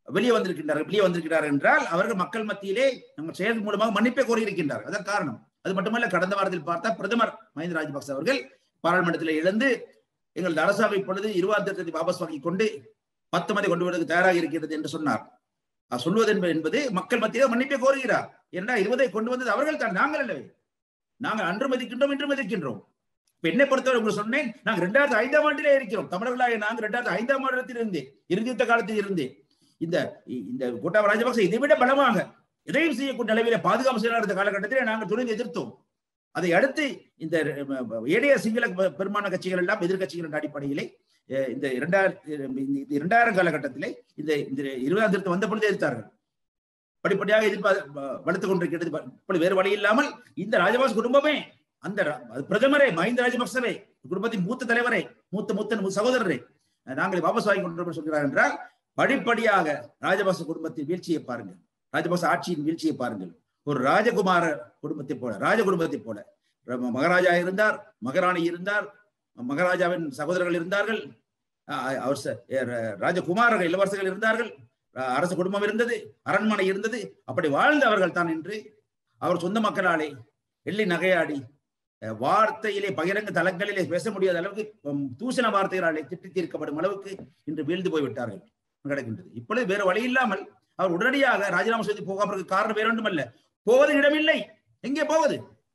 வெளியே வந்திருக்கின்றார்கள் வெளியே வந்திருக்கிறார்கள் என்றால் அவர்கள் மக்கள் மத்தியிலே நம்ம செயல் மூலமாக மன்னிப்பை கோரியிருக்கின்றார்கள் அதான் காரணம் அது மட்டுமல்ல கடந்த வாரத்தில் பார்த்தா பிரதமர் மஹிந்த ராஜபக்ச அவர்கள் பாராளுமன்றத்தில் இழந்து எங்களது அரசாங்கம் இப்பொழுது இருபதாம் திட்டத்தை வாபஸ் வாங்கிக் கொண்டு பத்து மதி கொண்டு வருவதற்கு தயாராக இருக்கிறது என்று சொன்னார் அது சொல்வது என்பது என்பது மக்கள் மத்தியில் மன்னிப்பை கோருகிறார் ஏன்னா இருபதை கொண்டு வந்தது அவர்கள் தான் நாங்கள் அல்லவே நாங்கள் அன்று மதிக்கின்றோம் இன்று மதிக்கின்றோம் இப்ப என்னை பொறுத்தவரை உங்களுக்கு சொன்னேன் நாங்கள் ரெண்டாயிரத்தி ஐந்தாம் ஆண்டிலே இருக்கிறோம் தமிழர்களாக நாங்கள் ரெண்டாயிரத்தி ஐந்தாம் ஆண்டில் இருந்தேன் இறுதியுத்த காலத்தில் இருந்தேன் இந்த இந்த கோட்டாப ராஜபக்ச இதை விட பலமாக எதையும் செய்யக்கூடிய நிலையில பாதுகாப்பு செயலாளர் இருந்த காலகட்டத்திலே நாங்கள் துணிந்து எதிர்த்தோம் அதை அடுத்து இந்த ஏழைய சிங்கள பெ- பெரும்பான்மை கட்சிகள் எல்லாம் எதிர்கட்சிகளின் அடிப்படையிலே அஹ், இந்த இரண்டாயிரத்தி இந்த இரண்டாயிரம் காலகட்டத்திலே இந்த இந்த இருபதாம் திருத்தம் வந்த பொழுது எதிர்த்தார்கள் படிப்படியாக எதிர்ப்பு வளர்த்துக் கொண்டிருக்கிறது இப்படி வேறு வழி இல்லாமல் இந்த ராஜபக்ச குடும்பமே அந்த ர- அது பிரதமரே மஹிந்த ராஜபக்சவே குடும்பத்தின் மூத்த தலைவரே மூத்த மூத்த சகோதரரே அஹ், நாங்கள் வாபஸ் வாங்கி கொண்டு சொல்கிறார் என்றால் படிப்படியாக ராஜபக்ச குடும்பத்தின் வீழ்ச்சியை பாருங்கள் ராஜபக்ச ஆட்சியின் வீழ்ச்சியை பாருங்கள் ஒரு ராஜகுமார குடும்பத்தை போல ராஜ குடும்பத்தை போல ர- மகாராஜா இருந்தார் மகாராணி இருந்தார் மகாராஜாவின் சகோதரர்கள் இருந்தார்கள் அஹ் அவர் ச- அஹ் ர- ராஜகுமாரர்கள் இளவரசர்கள் இருந்தார்கள் அஹ் அரச குடும்பம் இருந்தது அரண்மனை இருந்தது அப்படி வாழ்ந்தவர்கள் தான் என்று அவர் சொந்த மக்களாலே எள்ளி நகையாடி அஹ் வார்த்தையிலே பகிரங்க தளங்களிலே பேச முடியாத அளவுக்கு உம், தூசண வார்த்தைகளாலே திட்டி தீர்க்கப்படும் அளவுக்கு இன்று வீழ்ந்து போய்விட்டார்கள் கிடக்கின்றது இப்பொழுது வேறு வழி இல்லாமல் அவர் உடனடியாக ராஜினாமா செய்து போகாமல் காரணம் வேற ஒன்றுமல்ல போவது இடமில்லை எங்கே போவது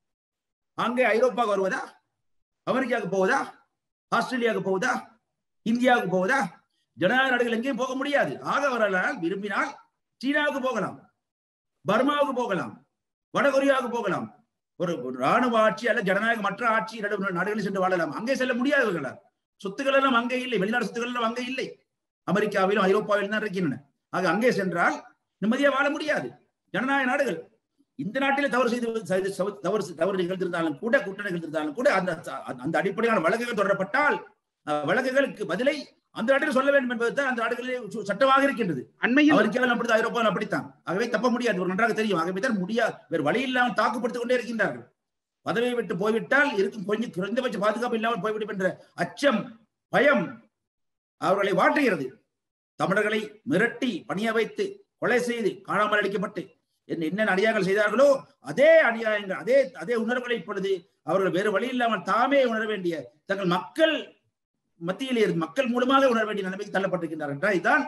அங்கே ஐரோப்பாவுக்கு வருவதா அமெரிக்காவுக்கு போவதா ஆஸ்திரேலியாவுக்கு போவதா இந்தியாவுக்கு போவதா ஜனநாயக நாடுகள் எங்கேயும் போக முடியாது ஆக வரலால் விரும்பினால் சீனாவுக்கு போகலாம் பர்மாவுக்கு போகலாம் வடகொரியாவுக்கு போகலாம் ஒரு ஒரு ராணுவ ஆட்சி அல்ல ஜனநாயக மற்ற ஆட்சி நடு- நாடுகளில் சென்று வாழலாம் அங்கே செல்ல முடியாதவர்களால் சொத்துக்கள் எல்லாம் அங்கே இல்லை வெளிநாடு சொத்துக்கள் எல்லாம் அங்கே இல்லை அமெரிக்காவிலும் ஐரோப்பாவிலும் தான் இருக்கின்றன ஆக அங்கே சென்றால் நிம்மதியா வாழ முடியாது ஜனநாயக நாடுகள் இந்த நாட்டிலே தவறு செய்து செய்து சவ- தவறு தவறு நிகழ்ந்திருந்தாலும் கூட குற்றம் நிகழ்ந்திருந்தாலும் கூட அந்த அந்த அடிப்படையான வழக்குகள் தொடரப்பட்டால் அஹ், வழக்குகளுக்கு பதிலை அந்த நாட்டில் சொல்ல வேண்டும் என்பதுதான் அந்த நாடுகளிலே சு- சட்டமாக இருக்கின்றது அண்மையில் அமெரிக்காவில் அப்படித்தான் ஐரோப்பாவில் அப்படித்தான் ஆகவே தப்ப முடியாது ஒரு நன்றாக தெரியும் ஆகவே தான் முடியாது வேறு வழி இல்லாமல் தாக்குப்படுத்திக் கொண்டே இருக்கின்றார்கள் பதவியை விட்டு போய்விட்டால் இருக்கும் கொஞ்சம் குறைந்தபட்ச பாதுகாப்பு இல்லாமல் போய்விடும் என்ற அச்சம் பயம் அவர்களை வாட்டுகிறது தமிழர்களை மிரட்டி பணிய வைத்து கொலை செய்து காணாமல் அடிக்கப்பட்டு என்ன என்ன அநியாயங்கள் செய்தார்களோ அதே அநியாயங்கள் அதே அதே உணர்வுகளை இப்பொழுது அவர்கள் வேறு வழி இல்லாமல் தாமே உணர வேண்டிய தங்கள் மக்கள் மத்தியில் இருந்து மக்கள் மூலமாக உணர வேண்டிய நிலைமைக்கு தள்ளப்பட்டிருக்கின்றார்கள் என்றால் இதுதான்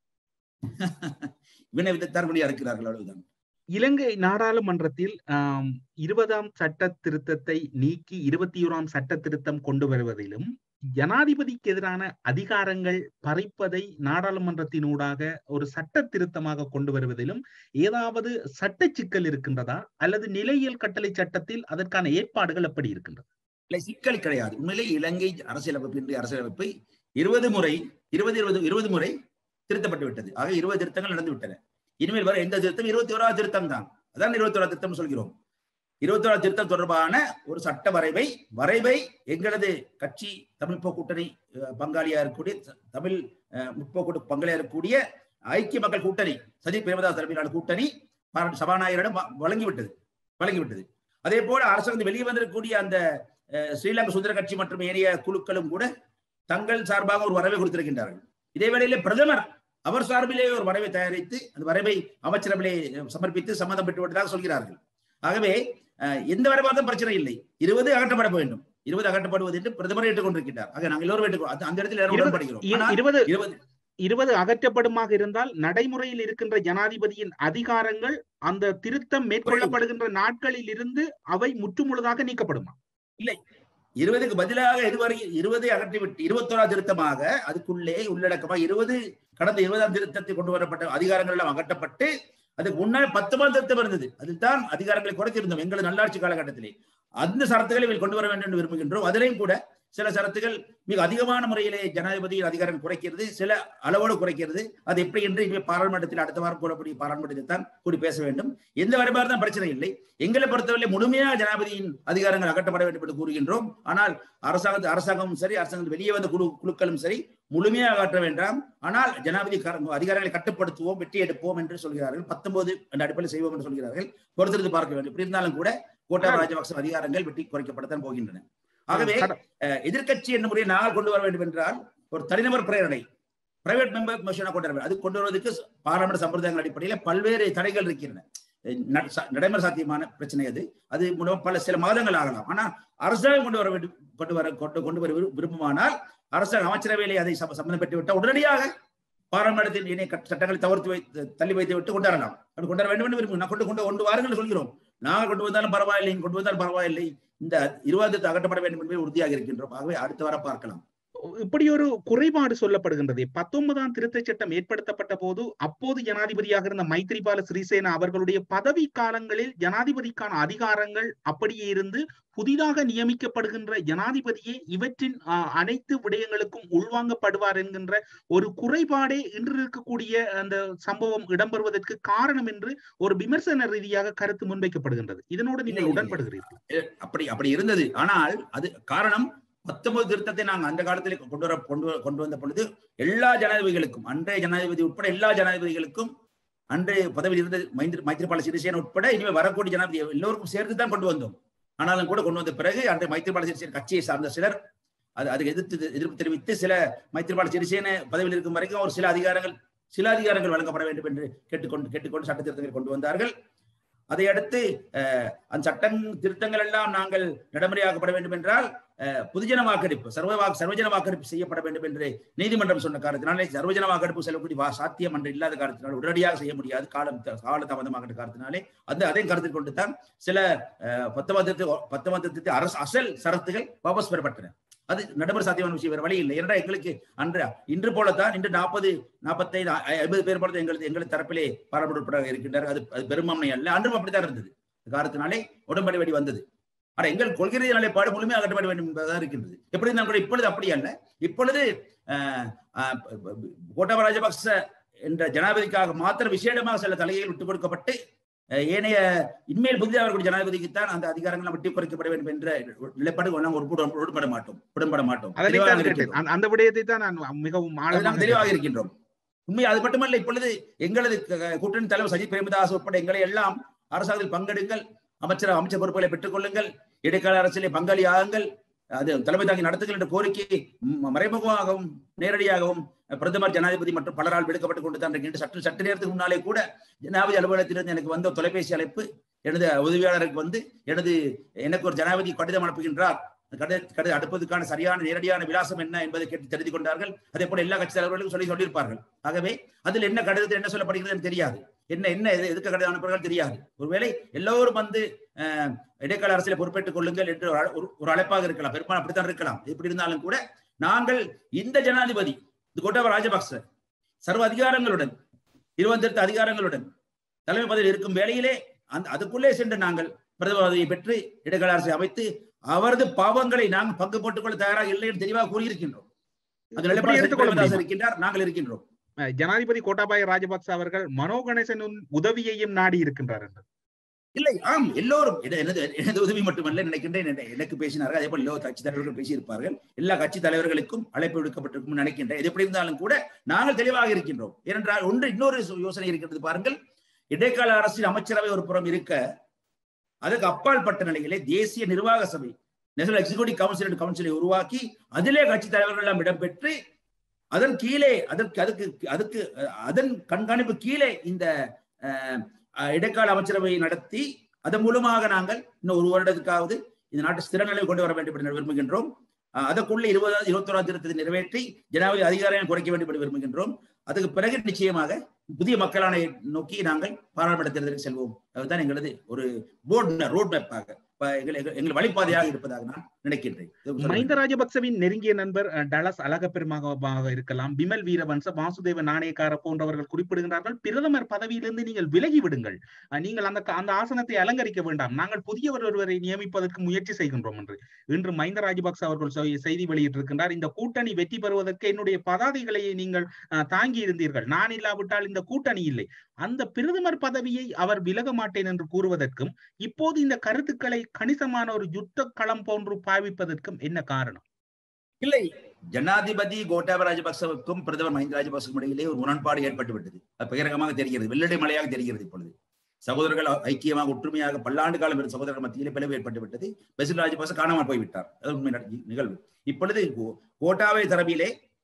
வினை விதத்தார் வழியா இருக்கிறார்கள் அவ்வளவுதான் இலங்கை நாடாளுமன்றத்தில் ஆம், இருபதாம் சட்ட திருத்தத்தை நீக்கி இருபத்தி ஓராம் சட்ட திருத்தம் கொண்டு வருவதிலும் ஜனாதிபதிக்கு எதிரான அதிகாரங்கள் பறிப்பதை நாடாளுமன்றத்தினூடாக ஒரு சட்ட திருத்தமாக கொண்டு வருவதிலும் ஏதாவது சட்ட சிக்கல் இருக்கின்றதா அல்லது நிலையியல் கட்டளை சட்டத்தில் அதற்கான ஏற்பாடுகள் எப்படி இருக்கின்றது இல்லை சிக்கல் கிடையாது உண்மையிலே இலங்கை அரசியலமைப்பு இன்றைய அரசியலமைப்பை இருபது முறை இருபது இருபது இருபது முறை திருத்தப்பட்டு விட்டது ஆக இருபது திருத்தங்கள் நடந்து விட்டன இனிமேல் வர எந்த திருத்தம் இருபத்தி ஓராவது திருத்தம் தான் அதான் இருபத்தி ஓராவது திருத்தம் சொல்கிறோம் இருபத்தி ஓராவது திருத்தம் தொடர்பான ஒரு சட்ட வரைவை வரைவை எங்களது கட்சி தமிழ் முற்போக்கு கூட்டணி அஹ், பங்காளியா இருக்கக்கூடிய த- தமிழ் அஹ், முற்போக்கு பங்காளியா இருக்கக்கூடிய ஐக்கிய மக்கள் கூட்டணி சஜித் பிரேமதாஸ் தலைமையிலான கூட்டணி பாராட்டு சபாநாயகரிடம் வ- வழங்கிவிட்டது வழங்கிவிட்டது அதே போல அரசாங்கம் வெளியே வந்திருக்கக்கூடிய அந்த அஹ், ஸ்ரீலங்கா சுதந்திர கட்சி மற்றும் ஏனைய குழுக்களும் கூட தங்கள் சார்பாக ஒரு வரவை கொடுத்திருக்கின்றார்கள் இதே வேளையிலே பிரதமர் அவர் சார்பிலே ஒரு வரைவை தயாரித்து அந்த வரைவை அமைச்சரவையிலே சமர்ப்பித்து சம்மதம் பெற்று விட்டதாக சொல்கிறார்கள் ஆகவே அஹ், எந்த வரைவாக பிரச்சனை இல்லை இருபது அகற்றப்பட வேண்டும் இருபது அகற்றப்படுவது என்று பிரதமர் ஏற்றுக்கொண்டிருக்கிறார் ஆக நாங்கள் எல்லோரும் ஏற்றுக்கொள் அந்த- அந்த இடத்தில் எல்லாரும் இருபது- உடன்படுகிறோம் இ- ஆனால் இருபது இருபது இருபது அகற்றப்படுமாக இருந்தால் நடைமுறையில் இருக்கின்ற ஜனாதிபதியின் அதிகாரங்கள் அந்த திருத்தம் மேற்கொள்ளப்படுகின்ற நாட்களில் இருந்து அவை முற்றுமுழுதாக நீக்கப்படுமா இருபதுக்கு பதிலாக இதுவரை இருபதை அகற்றிவிட்டு இருபத்தோரா திருத்தமாக அதுக்குள்ளே உள்ளடக்கமாக இருபது கடந்த இருபதாம் திருத்தத்தை கொண்டு வரப்பட்ட அதிகாரங்கள் எல்லாம் அகற்றப்பட்டு அதுக்கு முன்னால் பத்தொன்பதாம் திருத்தம் இருந்தது அதில் தான் அதிகாரங்களை குறைத்திருந்தோம் எங்களது நல்லாட்சி காலகட்டத்திலே அந்த சரத்துகளை இதில் கொண்டு வர வேண்டும் என்று விரும்புகின்றோம் அதிலையும் கூட சில சரத்துகள் மிக அதிகமான முறையிலே ஜனாதிபதியின் அதிகாரம் குறைக்கிறது சில அளவோடு குறைக்கிறது அது எப்படி என்று இனிமேல் பாராளுமன்றத்தில் அடுத்த வாரம் கூடக்கூடிய பாராளுமன்றத்தில் தான் கூடி பேச வேண்டும் எந்த வரைபாடு தான் பிரச்சனை இல்லை எங்களை பொறுத்தவரை முழுமையாக ஜனாதிபதியின் அதிகாரங்கள் அகற்றப்பட வேண்டும் என்று கூறுகின்றோம் ஆனால் அரசாங்க அரசாங்கமும் சரி அரசாங்கத்தில் வெளியே வந்த குழு குழுக்களும் சரி முழுமையாக அகற்ற வேண்டாம் ஆனால் ஜனாதிபதி கர- அதிகாரங்களை கட்டுப்படுத்துவோம் வெற்றி எடுப்போம் என்று சொல்கிறார்கள் பத்தொன்பது என்ற அடிப்படையில் செய்வோம் என்று சொல்கிறார்கள் பொறுத்திருந்து பார்க்க வேண்டும் இப்படி இருந்தாலும் கூட கோட்டாபய ராஜபக்ச அதிகாரங்கள் வெற்றி குறைக்கப்படத்தான் போகின்றன ஆகவே கட- அஹ், எதிர்க்கட்சி என்ற முறையை நாங்கள் கொண்டு வர வேண்டும் என்றால் ஒரு தனிநபர் பிரேரணை பிரைவேட் மெம்பர் மோஷனை கொண்டு வர அது கொண்டு வருவதற்கு பாராளுமன்ற சம்பிரதாயங்கள் அடிப்படையில் பல்வேறு தடைகள் இருக்கின்றன நட- ச- நடைமுறை சாத்தியமான பிரச்சனை அது அது மூலம் பல சில மாதங்கள் ஆகலாம் ஆனால் அரசாங்கம் கொண்டு வர வேண்டும் கொண்டு வர கொண்டு கொண்டு வர விரு- விருப்பமானால் அரசாங்க அமைச்சரவையிலே அதை சம்ம- சம்பந்தப்பட்டு விட்டால் உடனடியாக பாராளுமன்றத்தின் இணைய கட்ட- சட்டங்களை தவிர்த்து வைத்து தள்ளி வைத்து விட்டு கொண்டு வரலாம் அப்படி கொண்டு வர வேண்டும் என்று விரும்புகிறோம் நான் கொண்டு கொண்டு கொண்டு வாருங்கள் சொல்கிறோம் நாங்கள் கொண்டு வந்தாலும் பரவாயில்லை கொண்டு வந்தாலும் பரவாயில்லை இந்த இருபது அகற்றப்பட வேண்டும் என்பதை உறுதியாக இருக்கின்றோம் ஆகவே அடுத்த வாரம் பார்க்கலாம் இப்படி ஒரு குறைபாடு சொல்லப்படுகின்றது பத்தொன்பதாம் திருத்தச் சட்டம் ஏற்படுத்தப்பட்ட போது அப்போது ஜனாதிபதியாக இருந்த மைத்ரிபால சிறிசேனா அவர்களுடைய பதவி காலங்களில் ஜனாதிபதிக்கான அதிகாரங்கள் அப்படியே இருந்து புதிதாக நியமிக்கப்படுகின்ற ஜனாதிபதியே இவற்றின் ஆஹ், அனைத்து விடயங்களுக்கும் உள்வாங்கப்படுவார் என்கின்ற ஒரு குறைபாடே இன்று இருக்கக்கூடிய அந்த சம்பவம் இடம்பெறுவதற்கு காரணம் என்று ஒரு விமர்சன ரீதியாக கருத்து முன்வைக்கப்படுகின்றது இதனோடு நீங்கள் இல்லை, இல்லை. உடன்படுகிறீர்கள் அப்படி அப்படி இருந்தது ஆனால் அது காரணம் பத்தொன்பது திருத்தத்தை நாங்கள் அந்த காலத்தில் கொண்டு வர கொண்டு வர- கொண்டு வந்த பொழுது எல்லா ஜனாதிபதிகளுக்கும் அன்றைய ஜனாதிபதி உட்பட எல்லா ஜனாதிபதிகளுக்கும் அன்றைய பதவியில் இருந்த மைந்திரி மைத்திரிபால சிறிசேன உட்பட இனிமேல் வரக்கூடிய ஜனாதிபதி எல்லோருக்கும் சேர்த்து தான் கொண்டு வந்தோம் ஆனாலும் கூட கொண்டு வந்த பிறகு அன்றைய மைத்திரிபால சிறிசேன கட்சியை சார்ந்த சிலர் அது அதுக்கு எதிர்த்து எதிர்ப்பு தெரிவித்து சில மைத்திரிபால சிறிசேன பதவியில் இருக்கும் வரைக்கும் ஒரு சில அதிகாரங்கள் சில அதிகாரங்கள் வழங்கப்பட வேண்டும் என்று கேட்டுக்கொண்டு கேட்டுக்கொண்டு சட்ட திருத்தங்களை கொண்டு வந்தார்கள் அதை அடுத்து அஹ், அந்த சட்டம் திருத்தங்கள் எல்லாம் நாங்கள் நடைமுறையாக்கப்பட வேண்டும் என்றால் அஹ், பொதுஜன வாக்கெடுப்பு சர்வ வாக்கு சர்வஜன வாக்கெடுப்பு செய்யப்பட வேண்டும் என்று நீதிமன்றம் சொன்ன காரணத்தினாலே சர்வஜன வாக்கெடுப்பு செல்லக்கூடிய வா- சாத்தியம் அன்று இல்லாத காரணத்தினால் உடனடியாக செய்ய முடியாது காலம் த- கால தாமதமாகிற காரணத்தினாலே அந்த அதையும் கருத்தில் கொண்டு தான் சில அஹ், பத்தொன்பது பத்தொன்பது அரசு அசல் சரத்துகள் வாபஸ் பெறப்பட்டன அது நடைமுறை சாத்தியமான விஷயம் வேற வழி இல்லை ஏனென்றால் எங்களுக்கு அன்று இன்று போலத்தான் இன்று நாற்பது நாற்பத்தைந்து ஐம்பது பேர் போல எங்களது எங்களது தரப்பிலே பாராளுமன்ற உறுப்பினராக இருக்கின்றார் அது அது பெரும்பான்மை அல்ல அன்றும் அப்படித்தான் இருந்தது காரணத்தினாலே உடன்படி வடி வந்தது ஆனா எங்கள் கொள்கை நிலைப்பாடு முழுமையாக அகற்றப்பட வேண்டும் என்பதாக இருக்கின்றது எப்படி இருந்தாலும் கூட இப்பொழுது அப்படி அல்ல இப்பொழுது அஹ், அஹ், கோட்டாபய ராஜபக்ச என்ற ஜனாதிபதிக்காக மாத்திர விசேடமாக சில தலைகள் விட்டுக் கொடுக்கப்பட்டு அஹ், ஏனைய இனிமேல் புதிதாக வரக்கூடிய ஜனாதிபதிக்குத்தான் அந்த அதிகாரங்கள் விட்டு குறைக்கப்பட வேண்டும் என்ற நிலைப்பாடு நாங்கள் உட்பட- உடன்பட மாட்டோம் உடன்பட மாட்டோம் அதை தெளிவாக தான் கேட்டேன் இருக்கின்றோம். அந்த- அந்த விடயத்தை தான் நான் மிகவும் அது நாம் ஆழமாக தெளிவாக இருக்கின்றோம் உண்மை அது மட்டுமல்ல இப்பொழுது எங்களது க- கூட்டணி தலைவர் சஜித் பிரேமதாஸ் உட்பட எங்களை எல்லாம் அரசாங்கத்தில் பங்கெடுங்கள் அமைச்சர் அமைச்சர் பொறுப்புகளை பெற்றுக் கொள்ளுங்கள் இடைக்கால அரசியலை பங்காளி ஆகுங்கள் அது தலைமை தாங்கி நடத்துங்கள் என்ற கோரிக்கை ம- மறைமுகமாகவும் நேரடியாகவும் பிரதமர் ஜனாதிபதி மற்றும் பலரால் விடுக்கப்பட்டுக் கொண்டு தான் இருக்கின்ற சற்று சற்று நேரத்துக்கு முன்னாலே கூட ஜனாதிபதி அலுவலகத்திலிருந்து எனக்கு வந்த தொலைபேசி அழைப்பு எனது உதவியாளருக்கு வந்து எனது எனக்கு ஒரு ஜனாதிபதி கடிதம் அனுப்புகின்றார் அந்த கடித கடிதம் அடுப்பதற்கான சரியான நேரடியான விலாசம் என்ன என்பதை கேட்டு தெரிந்து கொண்டார்கள் அதே போல எல்லா கட்சி தலைவர்களுக்கும் சொல்லி சொல்லியிருப்பார்கள் ஆகவே அதில் என்ன கடிதத்தில் என்ன சொல்லப்படுகிறது எனக்கு தெரியாது என்ன என்ன எது- எதுக்கு கடிதம் அனுப்புகிறார்கள் தெரியாது ஒருவேளை எல்லோரும் வந்து அஹ், இடைக்கால அரசியலை பொறுப்பேற்றுக் கொள்ளுங்கள் என்று ஒரு அழ- ஒரு- ஒரு அழைப்பாக இருக்கலாம் பெரும்பாலும் அப்படித்தான் இருக்கலாம் எப்படி இருந்தாலும் கூட நாங்கள் இந்த ஜனாதிபதி இந்த கோட்டாபய ராஜபக்ச சர்வ அதிகாரங்களுடன் இருபத்தெட்டு அதிகாரங்களுடன் தலைமை பதவியில் இருக்கும் வேளையிலே அந்த அதுக்குள்ளே சென்று நாங்கள் பிரதம பதவியை பெற்று இடைக்கால அரசை அமைத்து அவரது பாவங்களை நாங்கள் பங்கு போட்டுக் கொள்ள தயாராக இல்லை என்று தெளிவாக கூறியிருக்கின்றோம் அந்த இப்படி நிலைப்பாடு எடுத்துக்கொள்ள பிரேமதாஸ் முடியுமா? இருக்கின்றார் நாங்கள் இருக்கின்றோம் அஹ் ஜனாதிபதி கோட்டாபாய ராஜபக்ச அவர்கள் மனோ கணேசனின் உதவியையும் நாடி இருக்கின்றார் என்று இல்லை ஆம் எல்லோரும் என- எனது எனது உதவி மட்டுமல்ல நினைக்கின்றேன் என- எனக்கு பேசினார்கள் அதே போல எல்லா கட்சி தலைவர்கள் பேசியிருப்பார்கள் எல்லா கட்சி தலைவர்களுக்கும் அழைப்பு விடுக்கப்பட்டிருக்கும் நினைக்கின்றேன் இது எப்படி இருந்தாலும் கூட நாங்கள் தெளிவாக இருக்கின்றோம் ஏனென்றால் ஒன்று இன்னொரு சு- யோசனை இருக்கின்றது பாருங்கள் இடைக்கால அரசின் அமைச்சரவை ஒரு புறம் இருக்க அதுக்கு அப்பால் பட்ட நிலையிலே தேசிய நிர்வாக சபை நேஷனல் எக்ஸிகூட்டிவ் கவுன்சில் என்ற கவுன்சிலை உருவாக்கி அதிலே கட்சி தலைவர்கள் எல்லாம் இடம்பெற்று அதன் கீழே அதற்கு அதுக்கு அதுக்கு அஹ், அதன் கண்காணிப்பு கீழே இந்த அஹ், அஹ், இடைக்கால அமைச்சரவையை நடத்தி அதன் மூலமாக நாங்கள் இன்னும் ஒரு வருடத்துக்காவது இந்த நாட்டு ஸ்திர நிலை கொண்டு வர வேண்டும் என்று விரும்புகின்றோம் அஹ், அதற்குள்ள இருபதாவது இருபத்தோராம் திருத்தத்தை நிறைவேற்றி ஜனாதிபதி அதிகாரம் குறைக்க வேண்டும் என்று விரும்புகின்றோம் அதுக்கு பிறகு நிச்சயமாக புதிய மக்களான நோக்கி நாங்கள் பாராளுமன்ற தேர்தலுக்கு செல்வோம் அதுதான் எங்களது ஒரு போர்டு ரோட் மேப்பாக எங்கள் எங்கள் வழிபாதையாக இருப்பதாக நான் நினைக்கின்றேன் மஹிந்த ராஜபக்சவின் நெருங்கிய நண்பர் அஹ், டலஸ் அழகப்பெருமாக இருக்கலாம் பிமல் வீரவன்ச வாசுதேவ நாணயக்கார போன்றவர்கள் குறிப்பிடுகிறார்கள் பிரதமர் பதவியிலிருந்து நீங்கள் விலகி விடுங்கள் அஹ், நீங்கள் அந்த அந்த ஆசனத்தை அலங்கரிக்க வேண்டாம் நாங்கள் புதியவர் ஒருவரை நியமிப்பதற்கு முயற்சி செய்கின்றோம் என்று இன்று மஹிந்த ராஜபக்ச அவர்கள் செய்- செய்தி வெளியிட்டிருக்கின்றார் இந்த கூட்டணி வெற்றி பெறுவதற்கு என்னுடைய பதாதைகளை நீங்கள் அஹ், தாங்கி இருந்தீர்கள் நான் இல்லாவிட்டால் இந்த கூட்டணி இல்லை அந்த பிரதமர் பதவியை அவர் விலக மாட்டேன் என்று கூறுவதற்கும் இப்போது இந்த கருத்துக்களை கணிசமான ஒரு யுத்த களம் போன்று பாவிப்பதற்கும் என்ன காரணம் இல்லை ஜனாதிபதி கோட்டாபய ராஜபக்சவுக்கும் பிரதமர் மஹிந்த ராஜபக்சவுக்கும் இடையிலே ஒரு முரண்பாடு ஏற்பட்டு விட்டது அது பகிரங்கமாக தெரிகிறது வெள்ளடை மலையாக தெரிகிறது இப்பொழுது சகோதரர்கள் ஐக்கியமாக ஒற்றுமையாக பல்லாண்டு காலம் இருந்த சகோதரர்கள் மத்தியிலே பிளவு ஏற்பட்டு விட்டது பெசில் ராஜபக்ச காணாமல் போய்விட்டார் அது உண்மை நட- நிகழ்வு இப்பொழுது கோ- கோட்டாபய தரப்பிலே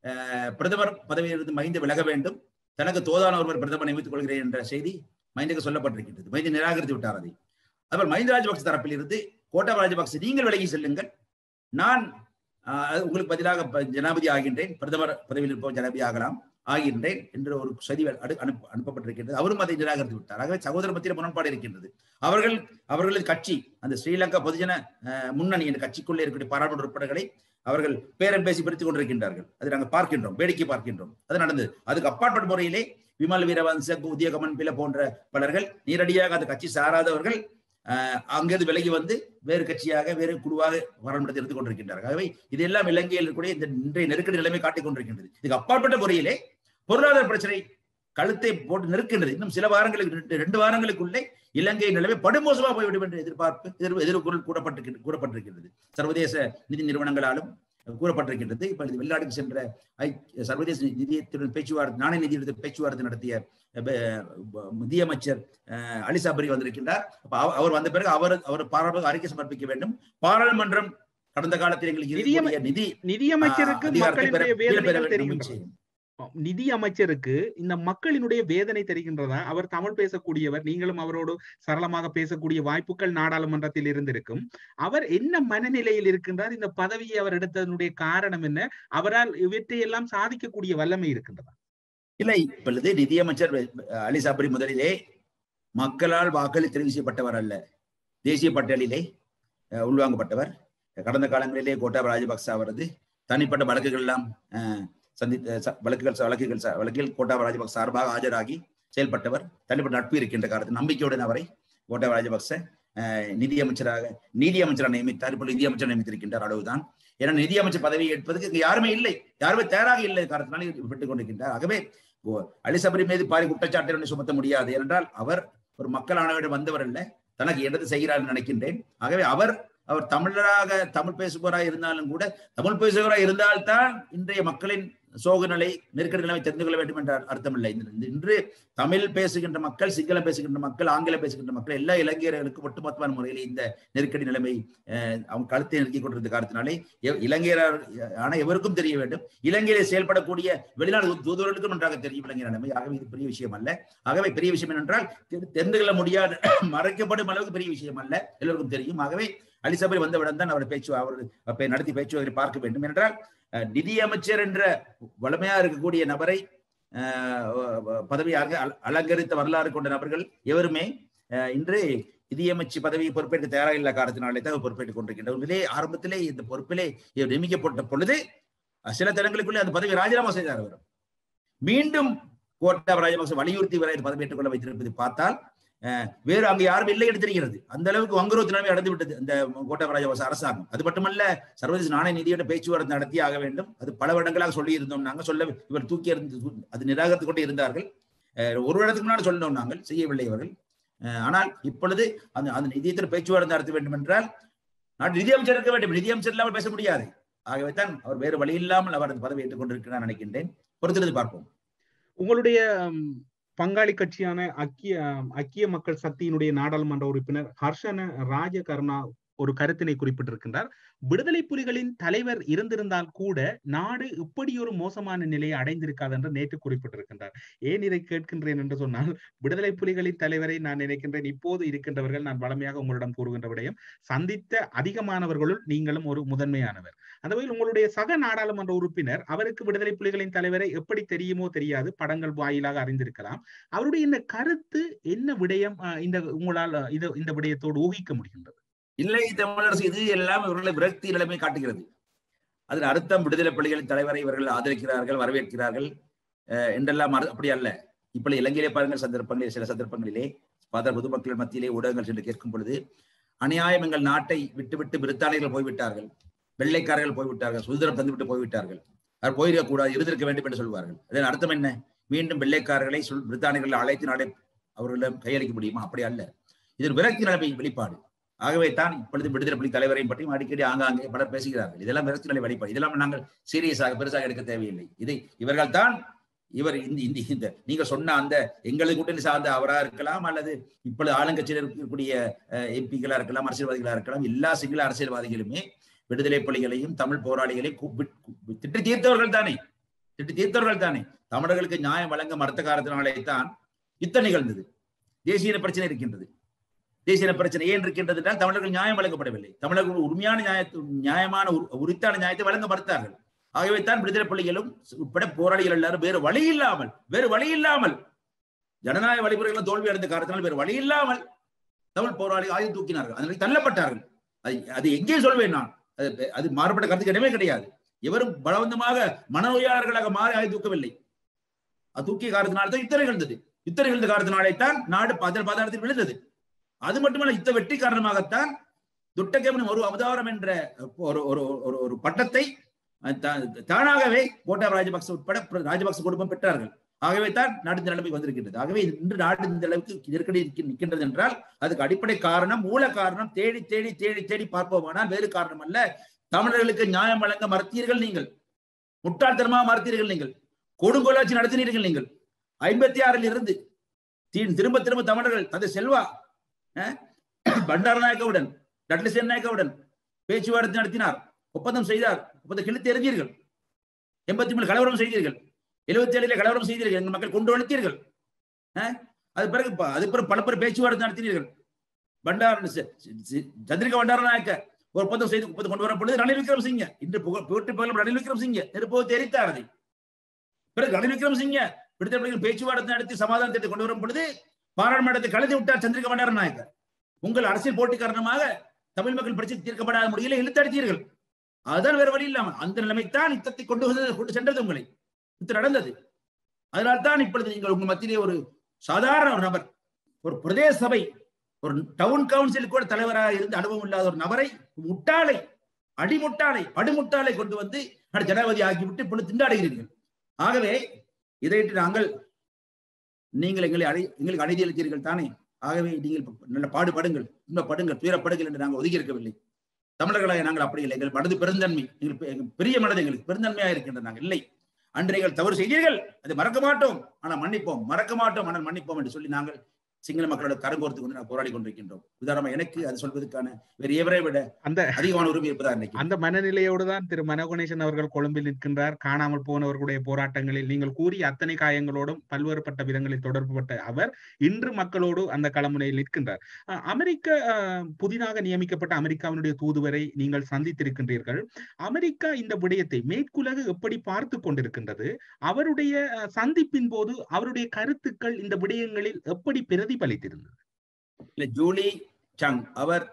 அஹ், பிரதமர் பதவியிலிருந்து மஹிந்த விலக வேண்டும் தனக்கு தோதான ஒருவர் பிரதமர் நியமித்துக் கொள்கிறேன் என்ற செய்தி மஹிந்துக்கு சொல்லப்பட்டிருக்கின்றது மஹிந்த நிராகரித்து விட்டார் அதை அவர் மஹிந்த ராஜபக்ச தரப்பில் இருந்து கோட்டாபய ராஜபக்ச நீங்கள் விலகி செல்லுங்கள் நான் ஆஹ், உங்களுக்கு பதிலாக ப- ஜனாதிபதி ஆகின்றேன் பிரதமர் பதவியில் இருப்பவர் ஜனாதிபதி ஆகலாம் ஆகின்றேன் என்ற ஒரு செய்தி அடு- அனுப்ப அனுப்பப்பட்டிருக்கின்றது அவரும் அதை நிராகரித்து விட்டார் ஆகவே சகோதர மத்தியில் முரண்பாடு இருக்கின்றது அவர்கள் அவர்களது கட்சி அந்த ஸ்ரீலங்கா பொதுஜன அஹ், முன்னணி என்ற கட்சிக்குள்ளே இருக்கக்கூடிய பாராளுமன்ற உறுப்பினர்களை அவர்கள் பேரம் பேசி பிரித்துக் கொண்டிருக்கின்றார்கள் அதை நாங்கள் பார்க்கின்றோம் வேடிக்கை பார்க்கின்றோம் அது நடந்தது அதுக்கு அப்பாற்பட்ட முறையிலே விமல் வீரவன்ச உதயகமன் பில போன்ற பலர்கள் நேரடியாக அந்த கட்சி சாராதவர்கள் அஹ், அங்கிருந்து விலகி வந்து வேறு கட்சியாக வேறு குழுவாக பாராளுமன்றத்தில் இருந்து கொண்டிருக்கின்றார்கள் ஆகவே இதெல்லாம் இலங்கையில் இருக்கக்கூடிய இந்த இன்றைய நெருக்கடி நிலைமை காட்டிக் கொண்டிருக்கின்றது இதுக்கு அப்பாற்பட்ட முறையிலே பொருளாதார பிரச்சனை கழுத்தை போட்டு நெருக்கின்றது இன்னும் சில வாரங்களுக்கு ரெண்டு- ரெண்டு வாரங்களுக்குள்ளே இலங்கை நிலைமை படுமோசமா போய்விடும் என்ற எதிர்பார்ப்பு எதிர் எதிர்குரல் கூறப்பட்டிருக்கிறது கூறப்பட்டிருக்கிறது சர்வதேச நிதி நிறுவனங்களாலும் கூறப்பட்டிருக்கின்றது இப்ப இது வெளிநாட்டுக்கு சென்ற ஐ- சர்வதேச நிதியத்துடன் பேச்சுவார்த்தை நாணய நிதியுடன் பேச்சுவார்த்தை நடத்திய அஹ், ப- நிதியமைச்சர் அஹ், அலி சபரி வந்திருக்கின்றார் அப்ப அவ- அவர் வந்த பிறகு அவர் அவர் பாராளுமன்ற அறிக்கை சமர்ப்பிக்க வேண்டும் பாராளுமன்றம் கடந்த காலத்தில் எங்களுக்கு நிதியம- இருக்கக்கூடிய நிதி நிதியமைச்சருக்கு ஆஹ், அதிகாரத்தை பெற- மக்களினுடைய மீளப் பெற வேதனைகள் வேண்டும் தெரிகின்றன செய்யும். நிதி அமைச்சருக்கு இந்த மக்களினுடைய வேதனை தெரிகின்றதா அவர் தமிழ் பேசக்கூடியவர் நீங்களும் அவரோடு சரளமாக பேசக்கூடிய வாய்ப்புகள் நாடாளுமன்றத்தில் இருந்திருக்கும் அவர் என்ன மனநிலையில் இருக்கின்றார் இந்த பதவியை அவர் எடுத்ததனுடைய காரணம் என்ன அவரால் இவற்றையெல்லாம் சாதிக்கக்கூடிய வல்லமை இருக்கின்றதா இல்லை இப்பொழுது நிதியமைச்சர் அஹ், அலி சபரி முதலிலே மக்களால் வாக்களித்து தெரிவு செய்யப்பட்டவர் அல்ல தேசிய பட்டியலிலே அஹ், உள்வாங்கப்பட்டவர் கடந்த காலங்களிலே கோட்டாபய ராஜபக்ச அவரது தனிப்பட்ட வழக்குகள் எல்லாம் அஹ், சந்தித்த ச- வழக்குகள் ச- வழக்குகள் ச- வழக்கில் கோட்டாபய ராஜபக்ச சார்பாக ஆஜராகி செயல்பட்டவர் தனிப்பட்ட நட்பு இருக்கின்ற காலத்தில் நம்பிக்கையுடன் அவரை கோட்டாபய ராஜபக்ச அஹ், நிதியமைச்சராக நீதியமைச்சராக நியமித்தார் இப்போ நிதியமைச்சர் நியமித்திருக்கின்றார் அளவுதான் ஏன்னா நிதியமைச்சர் பதவியை ஏற்பதற்கு இங்கு யாருமே இல்லை யாருமே தயாராக இல்லை காரணத்தினால விட்டுக் கொண்டிருக்கின்றார் ஆகவே ஓ- அலி சபரி மீது பாரி குற்றச்சாட்டை ஒன்றும் சுமத்த முடியாது ஏனென்றால் அவர் ஒரு மக்கள் ஆணையிடம் வந்தவர் அல்ல தனக்கு இடது செய்கிறார் நினைக்கின்றேன் ஆகவே அவர் அவர் தமிழராக தமிழ் பேசுபவராக இருந்தாலும் கூட தமிழ் பேசுபவராக இருந்தால்தான் இன்றைய மக்களின் சோக நிலை நெருக்கடி நிலைமை தெரிந்து கொள்ள வேண்டும் என்ற அர்த்தம் இல்லை இந்த- இன்று தமிழ் பேசுகின்ற மக்கள் சிங்களம் பேசுகின்ற மக்கள் ஆங்கிலம் பேசுகின்ற மக்கள் எல்லா இலங்கையர்களுக்கும் ஒட்டுமொத்தமான முறையில் இந்த நெருக்கடி நிலைமை அஹ், அவங்க கழுத்தை நெருக்கி கொண்டிருந்த காரணத்தினாலே எவ்- இலங்கையர் ஆன எவருக்கும் தெரிய வேண்டும் இலங்கையிலே செயல்படக்கூடிய வெளிநாடு தூ- தூதுவர்களுக்கும் நன்றாக தெரியும் இலங்கை நிலைமை ஆகவே இது பெரிய விஷயம் அல்ல ஆகவே பெரிய விஷயம் என்னென்றால் தெரி- தெரிந்து கொள்ள முடியாத மறைக்கப்படும் அளவுக்கு பெரிய விஷயம் அல்ல எல்லோருக்கும் தெரியும் ஆகவே அலிசபரி வந்தவுடன் தான் அவர் பேச்சு அவர் அப்ப நடத்தி பேச்சுவார்த்தை பார்க்க வேண்டும் என்றால் அஹ், நிதியமைச்சர் என்ற வலிமையா இருக்கக்கூடிய நபரை அஹ், பதவியாக அல- அலங்கரித்த வரலாறு கொண்ட நபர்கள் எவருமே அஹ், இன்று நிதியமைச்சு பதவியை பொறுப்பேற்க தயாராக இல்ல காரணத்தினாலே தான் அவர் பொறுப்பேற்றுக் கொண்டிருக்கின்றார் உண்மையிலே ஆரம்பத்திலே இந்த பொறுப்பிலே இவர் நியமிக்கப்பட்ட பொழுது அஹ், சில தினங்களுக்குள்ளே அந்த பதவி ராஜினாமா செய்தார் அவர் மீண்டும் கோட்டா ராஜபக்ச வலியுறுத்தி வரை பதவியேற்றுக் கொள்ள வைத்திருப்பதை பார்த்தால் அஹ், வேறு அங்கு யாரும் இல்லை என்று தெரிகிறது அந்த அளவுக்கு வங்குரோத்து நிலைமை அடைந்து விட்டது இந்த கோட்டா ராஜபக்ச அரசாங்கம் அது மட்டுமல்ல சர்வதேச நாணய நிதியோட பேச்சுவார்த்தை நடத்தி ஆக வேண்டும் அது பல வருடங்களாக சொல்லி இருந்தோம் நாங்கள் சொல்ல இவர் தூக்கி இருந்து அது நிராகரித்துக் கொண்டே இருந்தார்கள் அஹ், ஒரு வருடத்துக்கு முன்னாடி சொன்னோம் நாங்கள் செய்யவில்லை இவர்கள் அஹ், ஆனால் இப்பொழுது அந்த அந்த நிதியத்தில் பேச்சுவார்த்தை நடத்த வேண்டும் என்றால் நாட்டு நிதியமைச்சர் இருக்க வேண்டும் நிதியமைச்சர் இல்லாமல் பேச முடியாது ஆகவே தான் அவர் வேறு வழி இல்லாமல் அவர் அந்த பதவி ஏற்றுக் கொண்டிருக்கிறார் நினைக்கின்றேன் பொறுத்திருந்து பார்ப்போம் உங்களுடைய ம், பங்காளி கட்சியான ஐக்கிய ஐக்கிய மக்கள் சக்தியினுடைய நாடாளுமன்ற உறுப்பினர் ஹர்ஷன ராஜகருணா ஒரு கருத்தினை குறிப்பிட்டிருக்கின்றார் விடுதலை புலிகளின் தலைவர் இருந்திருந்தால் கூட நாடு இப்படி ஒரு மோசமான நிலையை அடைந்திருக்காது என்று நேற்று குறிப்பிட்டிருக்கின்றார் ஏன் இதை கேட்கின்றேன் என்று சொன்னால் விடுதலை புலிகளின் தலைவரை நான் நினைக்கின்றேன் இப்போது இருக்கின்றவர்கள் நான் வளமையாக உங்களிடம் கூறுகின்ற விடயம் சந்தித்த அதிகமானவர்களுள் நீங்களும் ஒரு முதன்மையானவர் அந்த வகையில் உங்களுடைய சக நாடாளுமன்ற உறுப்பினர் அவருக்கு விடுதலை புலிகளின் தலைவரை எப்படி தெரியுமோ தெரியாது படங்கள் வாயிலாக அறிந்திருக்கலாம் அவருடைய இந்த கருத்து என்ன விடயம் அஹ், இந்த உங்களால் அஹ், இது இந்த விடயத்தோடு ஊகிக்க முடிகின்றது இல்லை தமிழரசு இது எல்லாம் இவர்களை விரக்தி நிலைமை காட்டுகிறது அதன் அர்த்தம் விடுதலை புலிகளின் தலைவரை இவர்கள் ஆதரிக்கிறார்கள் வரவேற்கிறார்கள் அஹ், என்றெல்லாம் அரு- அப்படி அல்ல இப்படி இலங்கையிலே பாருங்கள் சந்தர்ப்பங்களில் சில சந்தர்ப்பங்களிலே பல பொதுமக்கள் மத்தியிலே ஊடகங்கள் சென்று கேட்கும் பொழுது அநியாயம் எங்கள் நாட்டை விட்டுவிட்டு பிரித்தானியர்கள் போய்விட்டார்கள் வெள்ளைக்காரர்கள் போய்விட்டார்கள் சுதந்திரம் தந்துவிட்டு போய்விட்டார்கள் அவர் போயிருக்க கூடாது இருந்திருக்க வேண்டும் என்று சொல்வார்கள் அதன் அர்த்தம் என்ன மீண்டும் வெள்ளைக்காரர்களை சொல் பிரித்தானியர்கள் அழைத்து நாடை அவர்களிடம் கையளிக்க முடியுமா அப்படி அல்ல இது ஒரு விரக்தி நிலைமை வெளிப்பாடு ஆகவே தான் இப்பொழுது விடுதலை புலி தலைவரையும் பற்றியும் அடிக்கடி ஆங்காங்கே பலர் பேசுகிறார்கள் இதெல்லாம் விரக்தி நிலை வெளிப்பாடு இதெல்லாம் நாங்கள் சீரியஸாக பெருசாக எடுக்க தேவையில்லை இதை இவர்கள் தான் இவர் இந்த இந்த இந்த நீங்க சொன்ன அந்த எங்களது கூட்டணி சார்ந்த அவரா இருக்கலாம் அல்லது இப்பொழுது ஆளுங்கட்சியில் இருக்கக்கூடிய எம்பிகளா இருக்கலாம் அரசியல்வாதிகளா இருக்கலாம் எல்லா சிங்கள அரசியல்வாதிகளுமே விடுதலை புலிகளையும் தமிழ் போராளிகளையும் கூப்பிட்டு திட்டு தீர்த்தவர்கள் தானே திட்டி தீர்த்தவர்கள் தானே தமிழர்களுக்கு நியாயம் வழங்க மறுத்த காரணத்தினாலே தான் யுத்தம் நிகழ்ந்தது தேசிய இன பிரச்சனை இருக்கின்றது தேசிய இன பிரச்சனை ஏன் இருக்கின்றது என்றால் தமிழர்கள் நியாயம் வழங்கப்படவில்லை தமிழர்கள் உண்மையான நியாயத்து நியாயமான உரு- உரித்தான நியாயத்தை வழங்க மறுத்தார்கள் ஆகவே தான் விடுதலை புள்ளிகளும் உட்பட போராளிகள் எல்லாரும் வேறு வழி இல்லாமல் வேறு வழி இல்லாமல் ஜனநாயக வழிமுறைகள் தோல்வி அடைந்த காரணத்தினால் வேறு வழி இல்லாமல் தமிழ் போராளிகள் ஆயுதம் தூக்கினார்கள் அதனால் தள்ளப்பட்டார்கள் அது அது எங்கே சொல்வேன் நான் அது அது மாறுபட்ட கருத்துக்கு இடமே கிடையாது எவரும் பலவந்தமாக மனநோயாளர்களாக மாறி ஆயுதம் தூக்கவில்லை அது தூக்கிய காரணத்தினால தான் யுத்தம் நிகழ்ந்தது யுத்தம் நிகழ்ந்த காரணத்தினாலே தான் நாடு பதல் பாதாளத்தில் விழுந்தது அது மட்டுமல்ல யுத்த வெற்றி காரணமாகத்தான் துட்டகேமன் ஒரு அவதாரம் என்ற ஒரு ஒரு ஒரு ஒரு பட்டத்தை அஹ், தா- தானாகவே கோட்டாபய ராஜபக்ச உட்பட பிர- ராஜபக்ச குடும்பம் பெற்றார்கள் ஆகவே தான் நாடு இந்த நிலைமை வந்திருக்கின்றது ஆகவே இன்று நாடு இந்த அளவுக்கு நெருக்கடி இருக்க- நிற்கின்றது என்றால் அதுக்கு அடிப்படை காரணம் மூல காரணம் தேடி தேடி தேடி தேடி பார்ப்போமானால் வேறு காரணம் அல்ல தமிழர்களுக்கு நியாயம் வழங்க மறுத்தீர்கள் நீங்கள் முட்டாள்தனமாக மறுத்தீர்கள் நீங்கள் கொடுங்கோலாட்சி நடத்தினீர்கள் நீங்கள் ஐம்பத்தி ஆறில் இருந்து தீ- திரும்ப திரும்ப தமிழர்கள் தந்தை செல்வா அஹ், பண்டாரநாயக்கவுடன் டட்லிசேன் நாயக்கவுடன் பேச்சுவார்த்தை நடத்தினார் ஒப்பந்தம் செய்தார் ஒப்பந்தம் கிழித்து எறிஞ்சீர்கள் எண்பத்தி மூணு கலவரம் செய்தீர்கள் எழுபத்தி ஏழிலே கலவரம் செய்தீர்கள் எங்கள் மக்கள் கொண்டு வளர்த்தீர்கள் அஹ், அது பிறகு ப- அது பிறகு பல பேர் பேச்சுவார்த்தை நடத்தினீர்கள் பண்டார சி- சி- சந்திரிகா பண்டாரநாயக்க ஒரு ஒப்பந்தம் செய்து ஒப்பந்தம் கொண்டு வரும் பொழுது ரணில் விக்ரமசிங்க இன்று புகழ் போட்டு புகழும் ரணில் விக்ரமசிங்க நெருப்பத்தை எரித்தார் அதை பிறகு ரணில் விக்ரமசிங்க விடுதலை புலிகள் பேச்சுவார்த்தை நடத்தி சமாதானத்தை கொண்டு வரும் பொழுது பாராளுமன்றத்தை கலந்து விட்டார் சந்திரிகா பண்டாரநாயக்க உங்கள் அரசியல் போட்டி காரணமாக தமிழ் மக்கள் பிரச்சனை தீர்க்கப்படாத முடியல இழுத்தடித்தீர்கள் அதுதான் வேற வழி இல்லாமல் அந்த நிலைமைத்தான் யுத்தத்தை கொண்டு வந்து கொண்டு சென்றது உங்களை யுத்தம் நடந்தது அதனால் தான் இப்பொழுது நீங்கள் உங்கள் மத்தியிலே ஒரு சாதாரண ஒரு நபர் ஒரு பிரதேச சபை ஒரு டவுன் கவுன்சில் கூட தலைவராக இருந்து அனுபவம் இல்லாத ஒரு நபரை முட்டாளை அடிமுட்டாளை படுமுட்டாளை கொண்டு வந்து நாடு ஜனாதிபதி ஆக்கிவிட்டு இப்பொழுது திண்டாடுகிறீர்கள் ஆகவே இதையிட்டு நாங்கள் நீங்கள் எங்களை அடை எங்களுக்கு அநீதி அளித்தீர்கள் தானே ஆகவே நீங்கள் நல்ல பாடுபடுங்கள் இன்பப்படுங்கள் துயரப்படுங்கள் என்று நாங்கள் ஒதுக்கி இருக்கவில்லை தமிழர்களாக நாங்கள் அப்படி இல்லை எங்கள் மனது பெருந்தன்மை எங்கள் பெ- எங்கள் பெரிய மனது எங்களுக்கு பெருந்தன்மையாக இருக்கின்ற நாங்கள் இல்லை அன்று நீங்கள் தவறு செய்தீர்கள் அதை மறக்க மாட்டோம் ஆனால் மன்னிப்போம் மறக்க மாட்டோம் ஆனால் மன்னிப்போம் என்று சொல்லி நாங்கள் சிங்கள மக்களோட கரங்கோர்த்து கொண்டு நான் போராடி கொண்டிருக்கின்றோம் உதாரணமா எனக்கு அது சொல்வதற்கான வேறு எவரை விட அந்த அதிகமான உரிமை இருப்பதா நினைக்கிறேன் அந்த மனநிலையோடு தான் திரு மனோகணேசன் அவர்கள் கொழும்பில் நிற்கின்றார் காணாமல் போனவர்களுடைய போராட்டங்களில் நீங்கள் கூறிய அத்தனை காயங்களோடும் பல்வேறுபட்ட விதங்களில் தொடர்புபட்ட அவர் இன்று மக்களோடு அந்த களமுனையில் நிற்கின்றார் அஹ் அமெரிக்க அஹ், புதிதாக நியமிக்கப்பட்ட அமெரிக்காவினுடைய தூதுவரை நீங்கள் சந்தித்திருக்கின்றீர்கள் அமெரிக்கா இந்த விடயத்தை மேற்குலகு எப்படி பார்த்து கொண்டிருக்கின்றது அவருடைய அஹ், சந்திப்பின் போது அவருடைய கருத்துக்கள் இந்த விடயங்களில் எப்படி பிரதிபலித்திருந்தது இல்ல ஜூலி சங் அவர்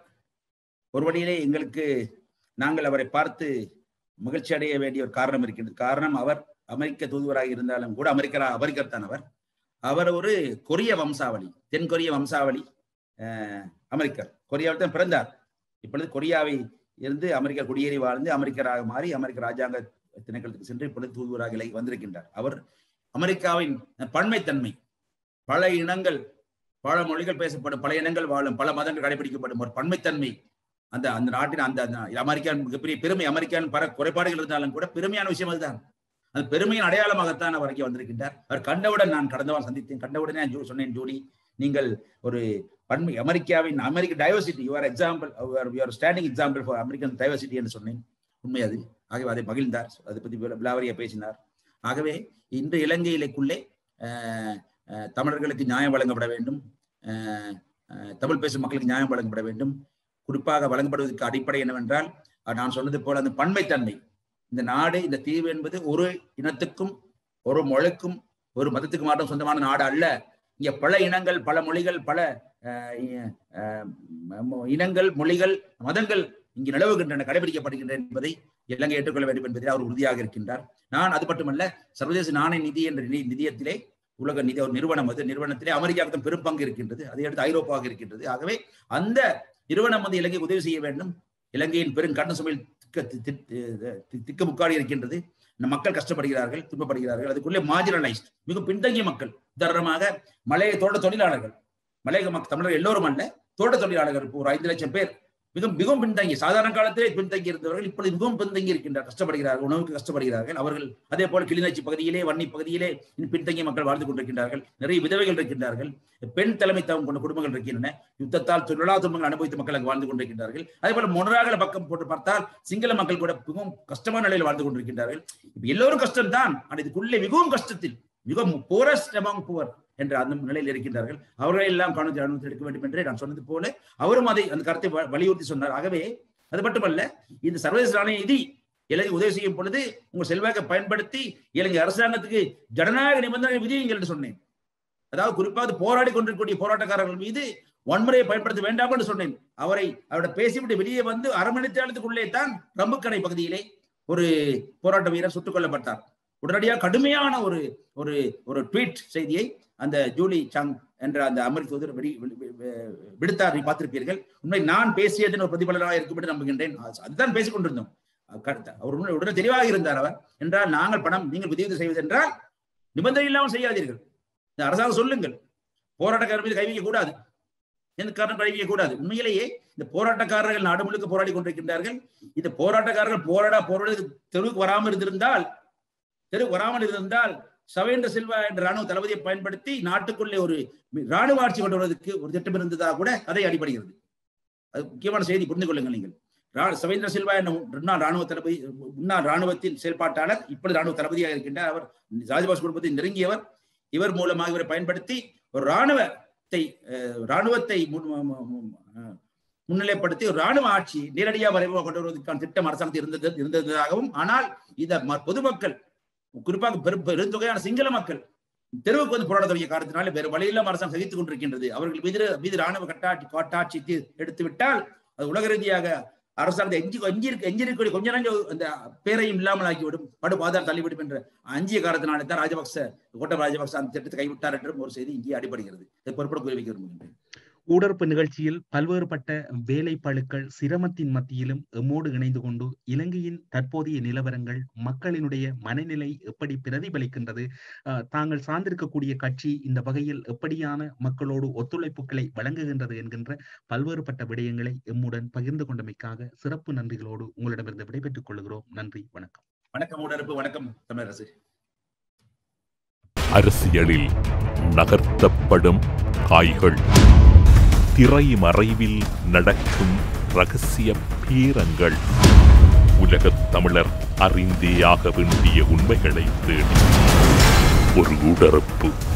ஒரு வழியிலே எங்களுக்கு நாங்கள் அவரை பார்த்து மகிழ்ச்சி அடைய வேண்டிய ஒரு காரணம் இருக்கின்றது காரணம் அவர் அமெரிக்க தூதுவராக இருந்தாலும் கூட அமெரிக்கரா அமெரிக்கர் தான் அவர் அவர் ஒரு கொரிய வம்சாவளி தென் கொரிய வம்சாவளி அஹ், அமெரிக்கர் கொரியாவில் தான் பிறந்தார் இப்பொழுது கொரியாவை இருந்து அமெரிக்கா குடியேறி வாழ்ந்து அமெரிக்கராக மாறி அமெரிக்க ராஜாங்க திணைக்களத்துக்கு சென்று இப்பொழுது தூதுவராக இலை- வந்திருக்கின்றார் அவர் அமெரிக்காவின் பன்மைத்தன்மை பல இனங்கள் பல மொழிகள் பேசப்படும் பல இனங்கள் வாழும் பல மதங்கள் கடைபிடிக்கப்படும் ஒரு பன்மைத்தன்மை அந்த அந்த நாட்டின் அந்த அந்த அமெரிக்காவின் மிகப்பெரிய பெருமை அமெரிக்காவின் பல குறைபாடுகள் இருந்தாலும் கூட பெருமையான விஷயம் அதுதான் அந்த பெருமையின் அடையாளமாகத்தான் அவர் இங்கே வந்திருக்கின்றார் அவர் கண்டவுடன் நான் கடந்த வாரம் சந்தித்தேன் கண்டவுடனே நான் ஜூ- சொன்னேன் ஜூடி நீங்கள் ஒரு பன்மை அமெரிக்காவின் அமெரிக்க diversity your example your standing example for American diversity என்று சொன்னேன் உண்மை அது ஆகவே அதை மகிழ்ந்தார் அதை பற்றி விலாவரியா பேசினார் ஆகவே இன்று இலங்கையிலேக்குள்ளே அஹ், அஹ், தமிழர்களுக்கு நியாயம் வழங்கப்பட வேண்டும் அஹ், அஹ், தமிழ் பேசும் மக்களுக்கு நியாயம் வழங்கப்பட வேண்டும் குறிப்பாக வழங்கப்படுவதற்கு அடிப்படை என்னவென்றால் அஹ், நான் சொன்னது போல அந்த பன்மைத்தன்மை இந்த நாடு இந்த தீவு என்பது ஒரு இனத்துக்கும் ஒரு மொழிக்கும் ஒரு மதத்துக்கு மட்டும் சொந்தமான நாடு அல்ல இங்க பல இனங்கள் பல மொழிகள் பல அஹ், இ- அஹ், ம- இனங்கள் மொழிகள் மதங்கள் இங்கு நிலவுகின்றன கடைபிடிக்கப்படுகின்றன என்பதை இலங்கை ஏற்றுக்கொள்ள வேண்டும் என்பதில் அவர் உறுதியாக இருக்கின்றார் நான் அது மட்டுமல்ல சர்வதேச நாணய நிதி என்ற நிதி- நிதியத்திலே உலக நிதி ஒரு நிறுவனம் அது நிறுவனத்திலே அமெரிக்காவுக்கு தான் பெரும் பங்கு இருக்கின்றது அதை அடுத்து ஐரோப்பாவுக்கு இருக்கின்றது ஆகவே அந்த நிறுவனம் வந்து இலங்கைக்கு உதவி செய்ய வேண்டும் இலங்கையின் பெரும் கடன் சுமையில் திக்க தி- தி- தி- திக்குமுக்காடி இருக்கின்றது இந்த மக்கள் கஷ்டப்படுகிறார்கள் துன்பப்படுகிறார்கள் அதுக்குள்ளே மார்ஜினலைஸ்ட் மிக பின்தங்கிய மக்கள் உதாரணமாக மலைய தோட்ட தொழிலாளர்கள் மலைய மக்கள் தமிழர்கள் எல்லோரும் அல்ல தோட்ட தொழிலாளர்கள் இப்போ ஒரு ஐந்து லட்சம் பேர் மிக மிகவும் பின்தங்கி சாதாரண காலத்திலே பின்தங்கி இருந்தவர்கள் இப்பொழுது மிகவும் பின்தங்கி இருக்கின்றார் கஷ்டப்படுகிறார்கள் உணவுக்கு கஷ்டப்படுகிறார்கள் அவர்கள் அதே போல கிளிநொச்சி பகுதியிலே வன்னி பகுதியிலே இன்னும் பின்தங்கிய மக்கள் வாழ்ந்து கொண்டிருக்கின்றார்கள் நிறைய விதவைகள் இருக்கின்றார்கள் பெண் தலைமைத்துவம் கொண்ட குடும்பங்கள் இருக்கின்றன யுத்தத்தால் தொழிலா துன்பங்கள் அனுபவித்த மக்கள் அங்கு வாழ்ந்து கொண்டிருக்கின்றார்கள் அதே போல மொனராகல பக்கம் போட்டு பார்த்தால் சிங்கள மக்கள் கூட மிகவும் கஷ்டமான நிலையில் வாழ்ந்து கொண்டிருக்கின்றார்கள் இப்ப எல்லோரும் கஷ்டம்தான் ஆனால் இதுக்குள்ளே மிகவும் கஷ்டத்தில் மிகவும் போரஸ்ட் அமங் புவர் என்ற அந்த நிலையில் இருக்கின்றார்கள் அவர்களை எல்லாம் காணொலி அனுமதி எடுக்க வேண்டும் என்றே நான் சொன்னது போல அவரும் அதை அந்த கருத்தை வ- வலியுறுத்தி சொன்னார் ஆகவே அது மட்டுமல்ல இந்த சர்வதேச நாணய நிதி இலங்கை உதவி செய்யும் பொழுது உங்கள் செல்வாக்கை பயன்படுத்தி இலங்கை அரசாங்கத்துக்கு ஜனநாயக நிபந்தனை விதியுங்கள் என்று சொன்னேன் அதாவது குறிப்பாக போராடி கொண்டிருக்கக்கூடிய போராட்டக்காரர்கள் மீது வன்முறையை பயன்படுத்த வேண்டாம் என்று சொன்னேன் அவரை அவரோட பேசிவிட்டு வெளியே வந்து அரை மணி நேரத்துக்குள்ளே தான் ரம்புக்கடை பகுதியிலே ஒரு போராட்ட வீரர் சுட்டுக் கொல்லப்பட்டார் உடனடியாக கடுமையான ஒரு ஒரு ஒரு ட்வீட் செய்தியை அந்த ஜூலி சங் என்ற அந்த அமெரிக்க தூதர் வெடி- வெ- வெ- வெ- விடுத்தார் நீ பார்த்திருப்பீர்கள் உண்மை நான் பேசியதன் ஒரு பிரதிபலனாக இருக்கும் என்று நம்புகின்றேன் அது- அதுதான் பேசிக் கொண்டிருந்தோம் கருத்து- அவர் உடனே உடனே தெளிவாக இருந்தார் அவர் என்றால் நாங்கள் பணம் நீங்கள் உதவி செய்வது என்றால் நிபந்தனை இல்லாமல் செய்யாதீர்கள் இந்த அரசாங்கம் சொல்லுங்கள் போராட்டக்காரர் மீது கை வைக்க கூடாது எந்த காரணம் கை வைக்க கூடாது உண்மையிலேயே இந்த போராட்டக்காரர்கள் நாடு முழுக்க போராடி கொண்டிருக்கின்றார்கள் இந்த போராட்டக்காரர்கள் போராட போராட தெருவுக்கு வராமல் இருந்திருந்தால் தெருவுக்கு வராமல் இருந்திருந்தால் சவேந்திர சில்வா என்ற ராணுவ தளபதியை பயன்படுத்தி நாட்டுக்குள்ளே ஒரு ராணுவ ஆட்சி கொண்டு வருவதற்கு ஒரு திட்டம் இருந்ததாக கூட அதை அடிபடுகிறது அது முக்கியமான செய்தி புரிந்து கொள்ளுங்கள் நீங்கள் ரா- சவேந்திர சில்வா என்ற முன்னாள் ராணுவ தளபதி முன்னாள் ராணுவத்தின் செயல்பாட்டாளர் இப்பொழுது ராணுவ தளபதியாக இருக்கின்றார் அவர் ராஜபக்ஷ குடும்பத்தை நெருங்கியவர் இவர் மூலமாக இவரை பயன்படுத்தி ஒரு ராணுவத்தை அஹ், ராணுவத்தை முன்- மு- மு- அஹ், முன்னிலைப்படுத்தி ஒரு ராணுவ ஆட்சி நேரடியாக வரைவாக கொண்டு வருவதற்கான திட்டம் அரசாங்கத்தில் இருந்தது இருந்ததாகவும் ஆனால் இத ம- பொதுமக்கள் குறிப்பாக பெரும் பெருந்தொகையான சிங்கள மக்கள் தெருவுக்கு வந்து போராட தொடங்கிய காரணத்தினால வேறு வழியில்லாம அரசாங்கம் சகித்துக் கொண்டிருக்கின்றது அவர்கள் மீது மீது ராணுவ கட்டாட்சி காட்டாட்சி தீ- எடுத்து விட்டால் அது உலக ரீதியாக அரசாங்கத்தை எஞ்சி எஞ்சி இருக்க எஞ்சி இருக்கக்கூடிய கொஞ்ச நஞ்ச அந்த பேரையும் இல்லாமல் ஆக்கிவிடும் படு பாதார் தள்ளிவிடும் என்ற அஞ்சிய காரணத்தினாலே தான் ராஜபக்ச கோட்டப ராஜபக்ச அந்த திட்டத்தை கைவிட்டார் என்றும் ஒரு செய்தி இங்கே அடிபடுகிறது இதை பொறுப்பட குறிவிக்க விரும்புகின்றேன் ஊடறுப்பு நிகழ்ச்சியில் பல்வேறுபட்ட வேலை பழுக்கள் சிரமத்தின் மத்தியிலும் எம்மோடு இணைந்து கொண்டு இலங்கையின் தற்போதைய நிலவரங்கள் மக்களினுடைய மனநிலை எப்படி பிரதிபலிக்கின்றது அஹ், தாங்கள் சார்ந்திருக்கக்கூடிய கட்சி இந்த வகையில் எப்படியான மக்களோடு ஒத்துழைப்புகளை வழங்குகின்றது என்கின்ற பல்வேறுபட்ட விடயங்களை எம்முடன் பகிர்ந்து கொண்டமைக்காக சிறப்பு நன்றிகளோடு உங்களிடமிருந்து விடைபெற்றுக் கொள்கிறோம் நன்றி வணக்கம் வணக்கம் உடற்பு வணக்கம் தமிழரசு அரசியலில் நகர்த்தப்படும் காய்கள் திரைமறைவில் நடக்கும் ரகசிய பீரங்கள் உலகத் தமிழர் அறிந்தேயாக வேண்டிய உண்மைகளை தேடி ஒரு உடறுப்பு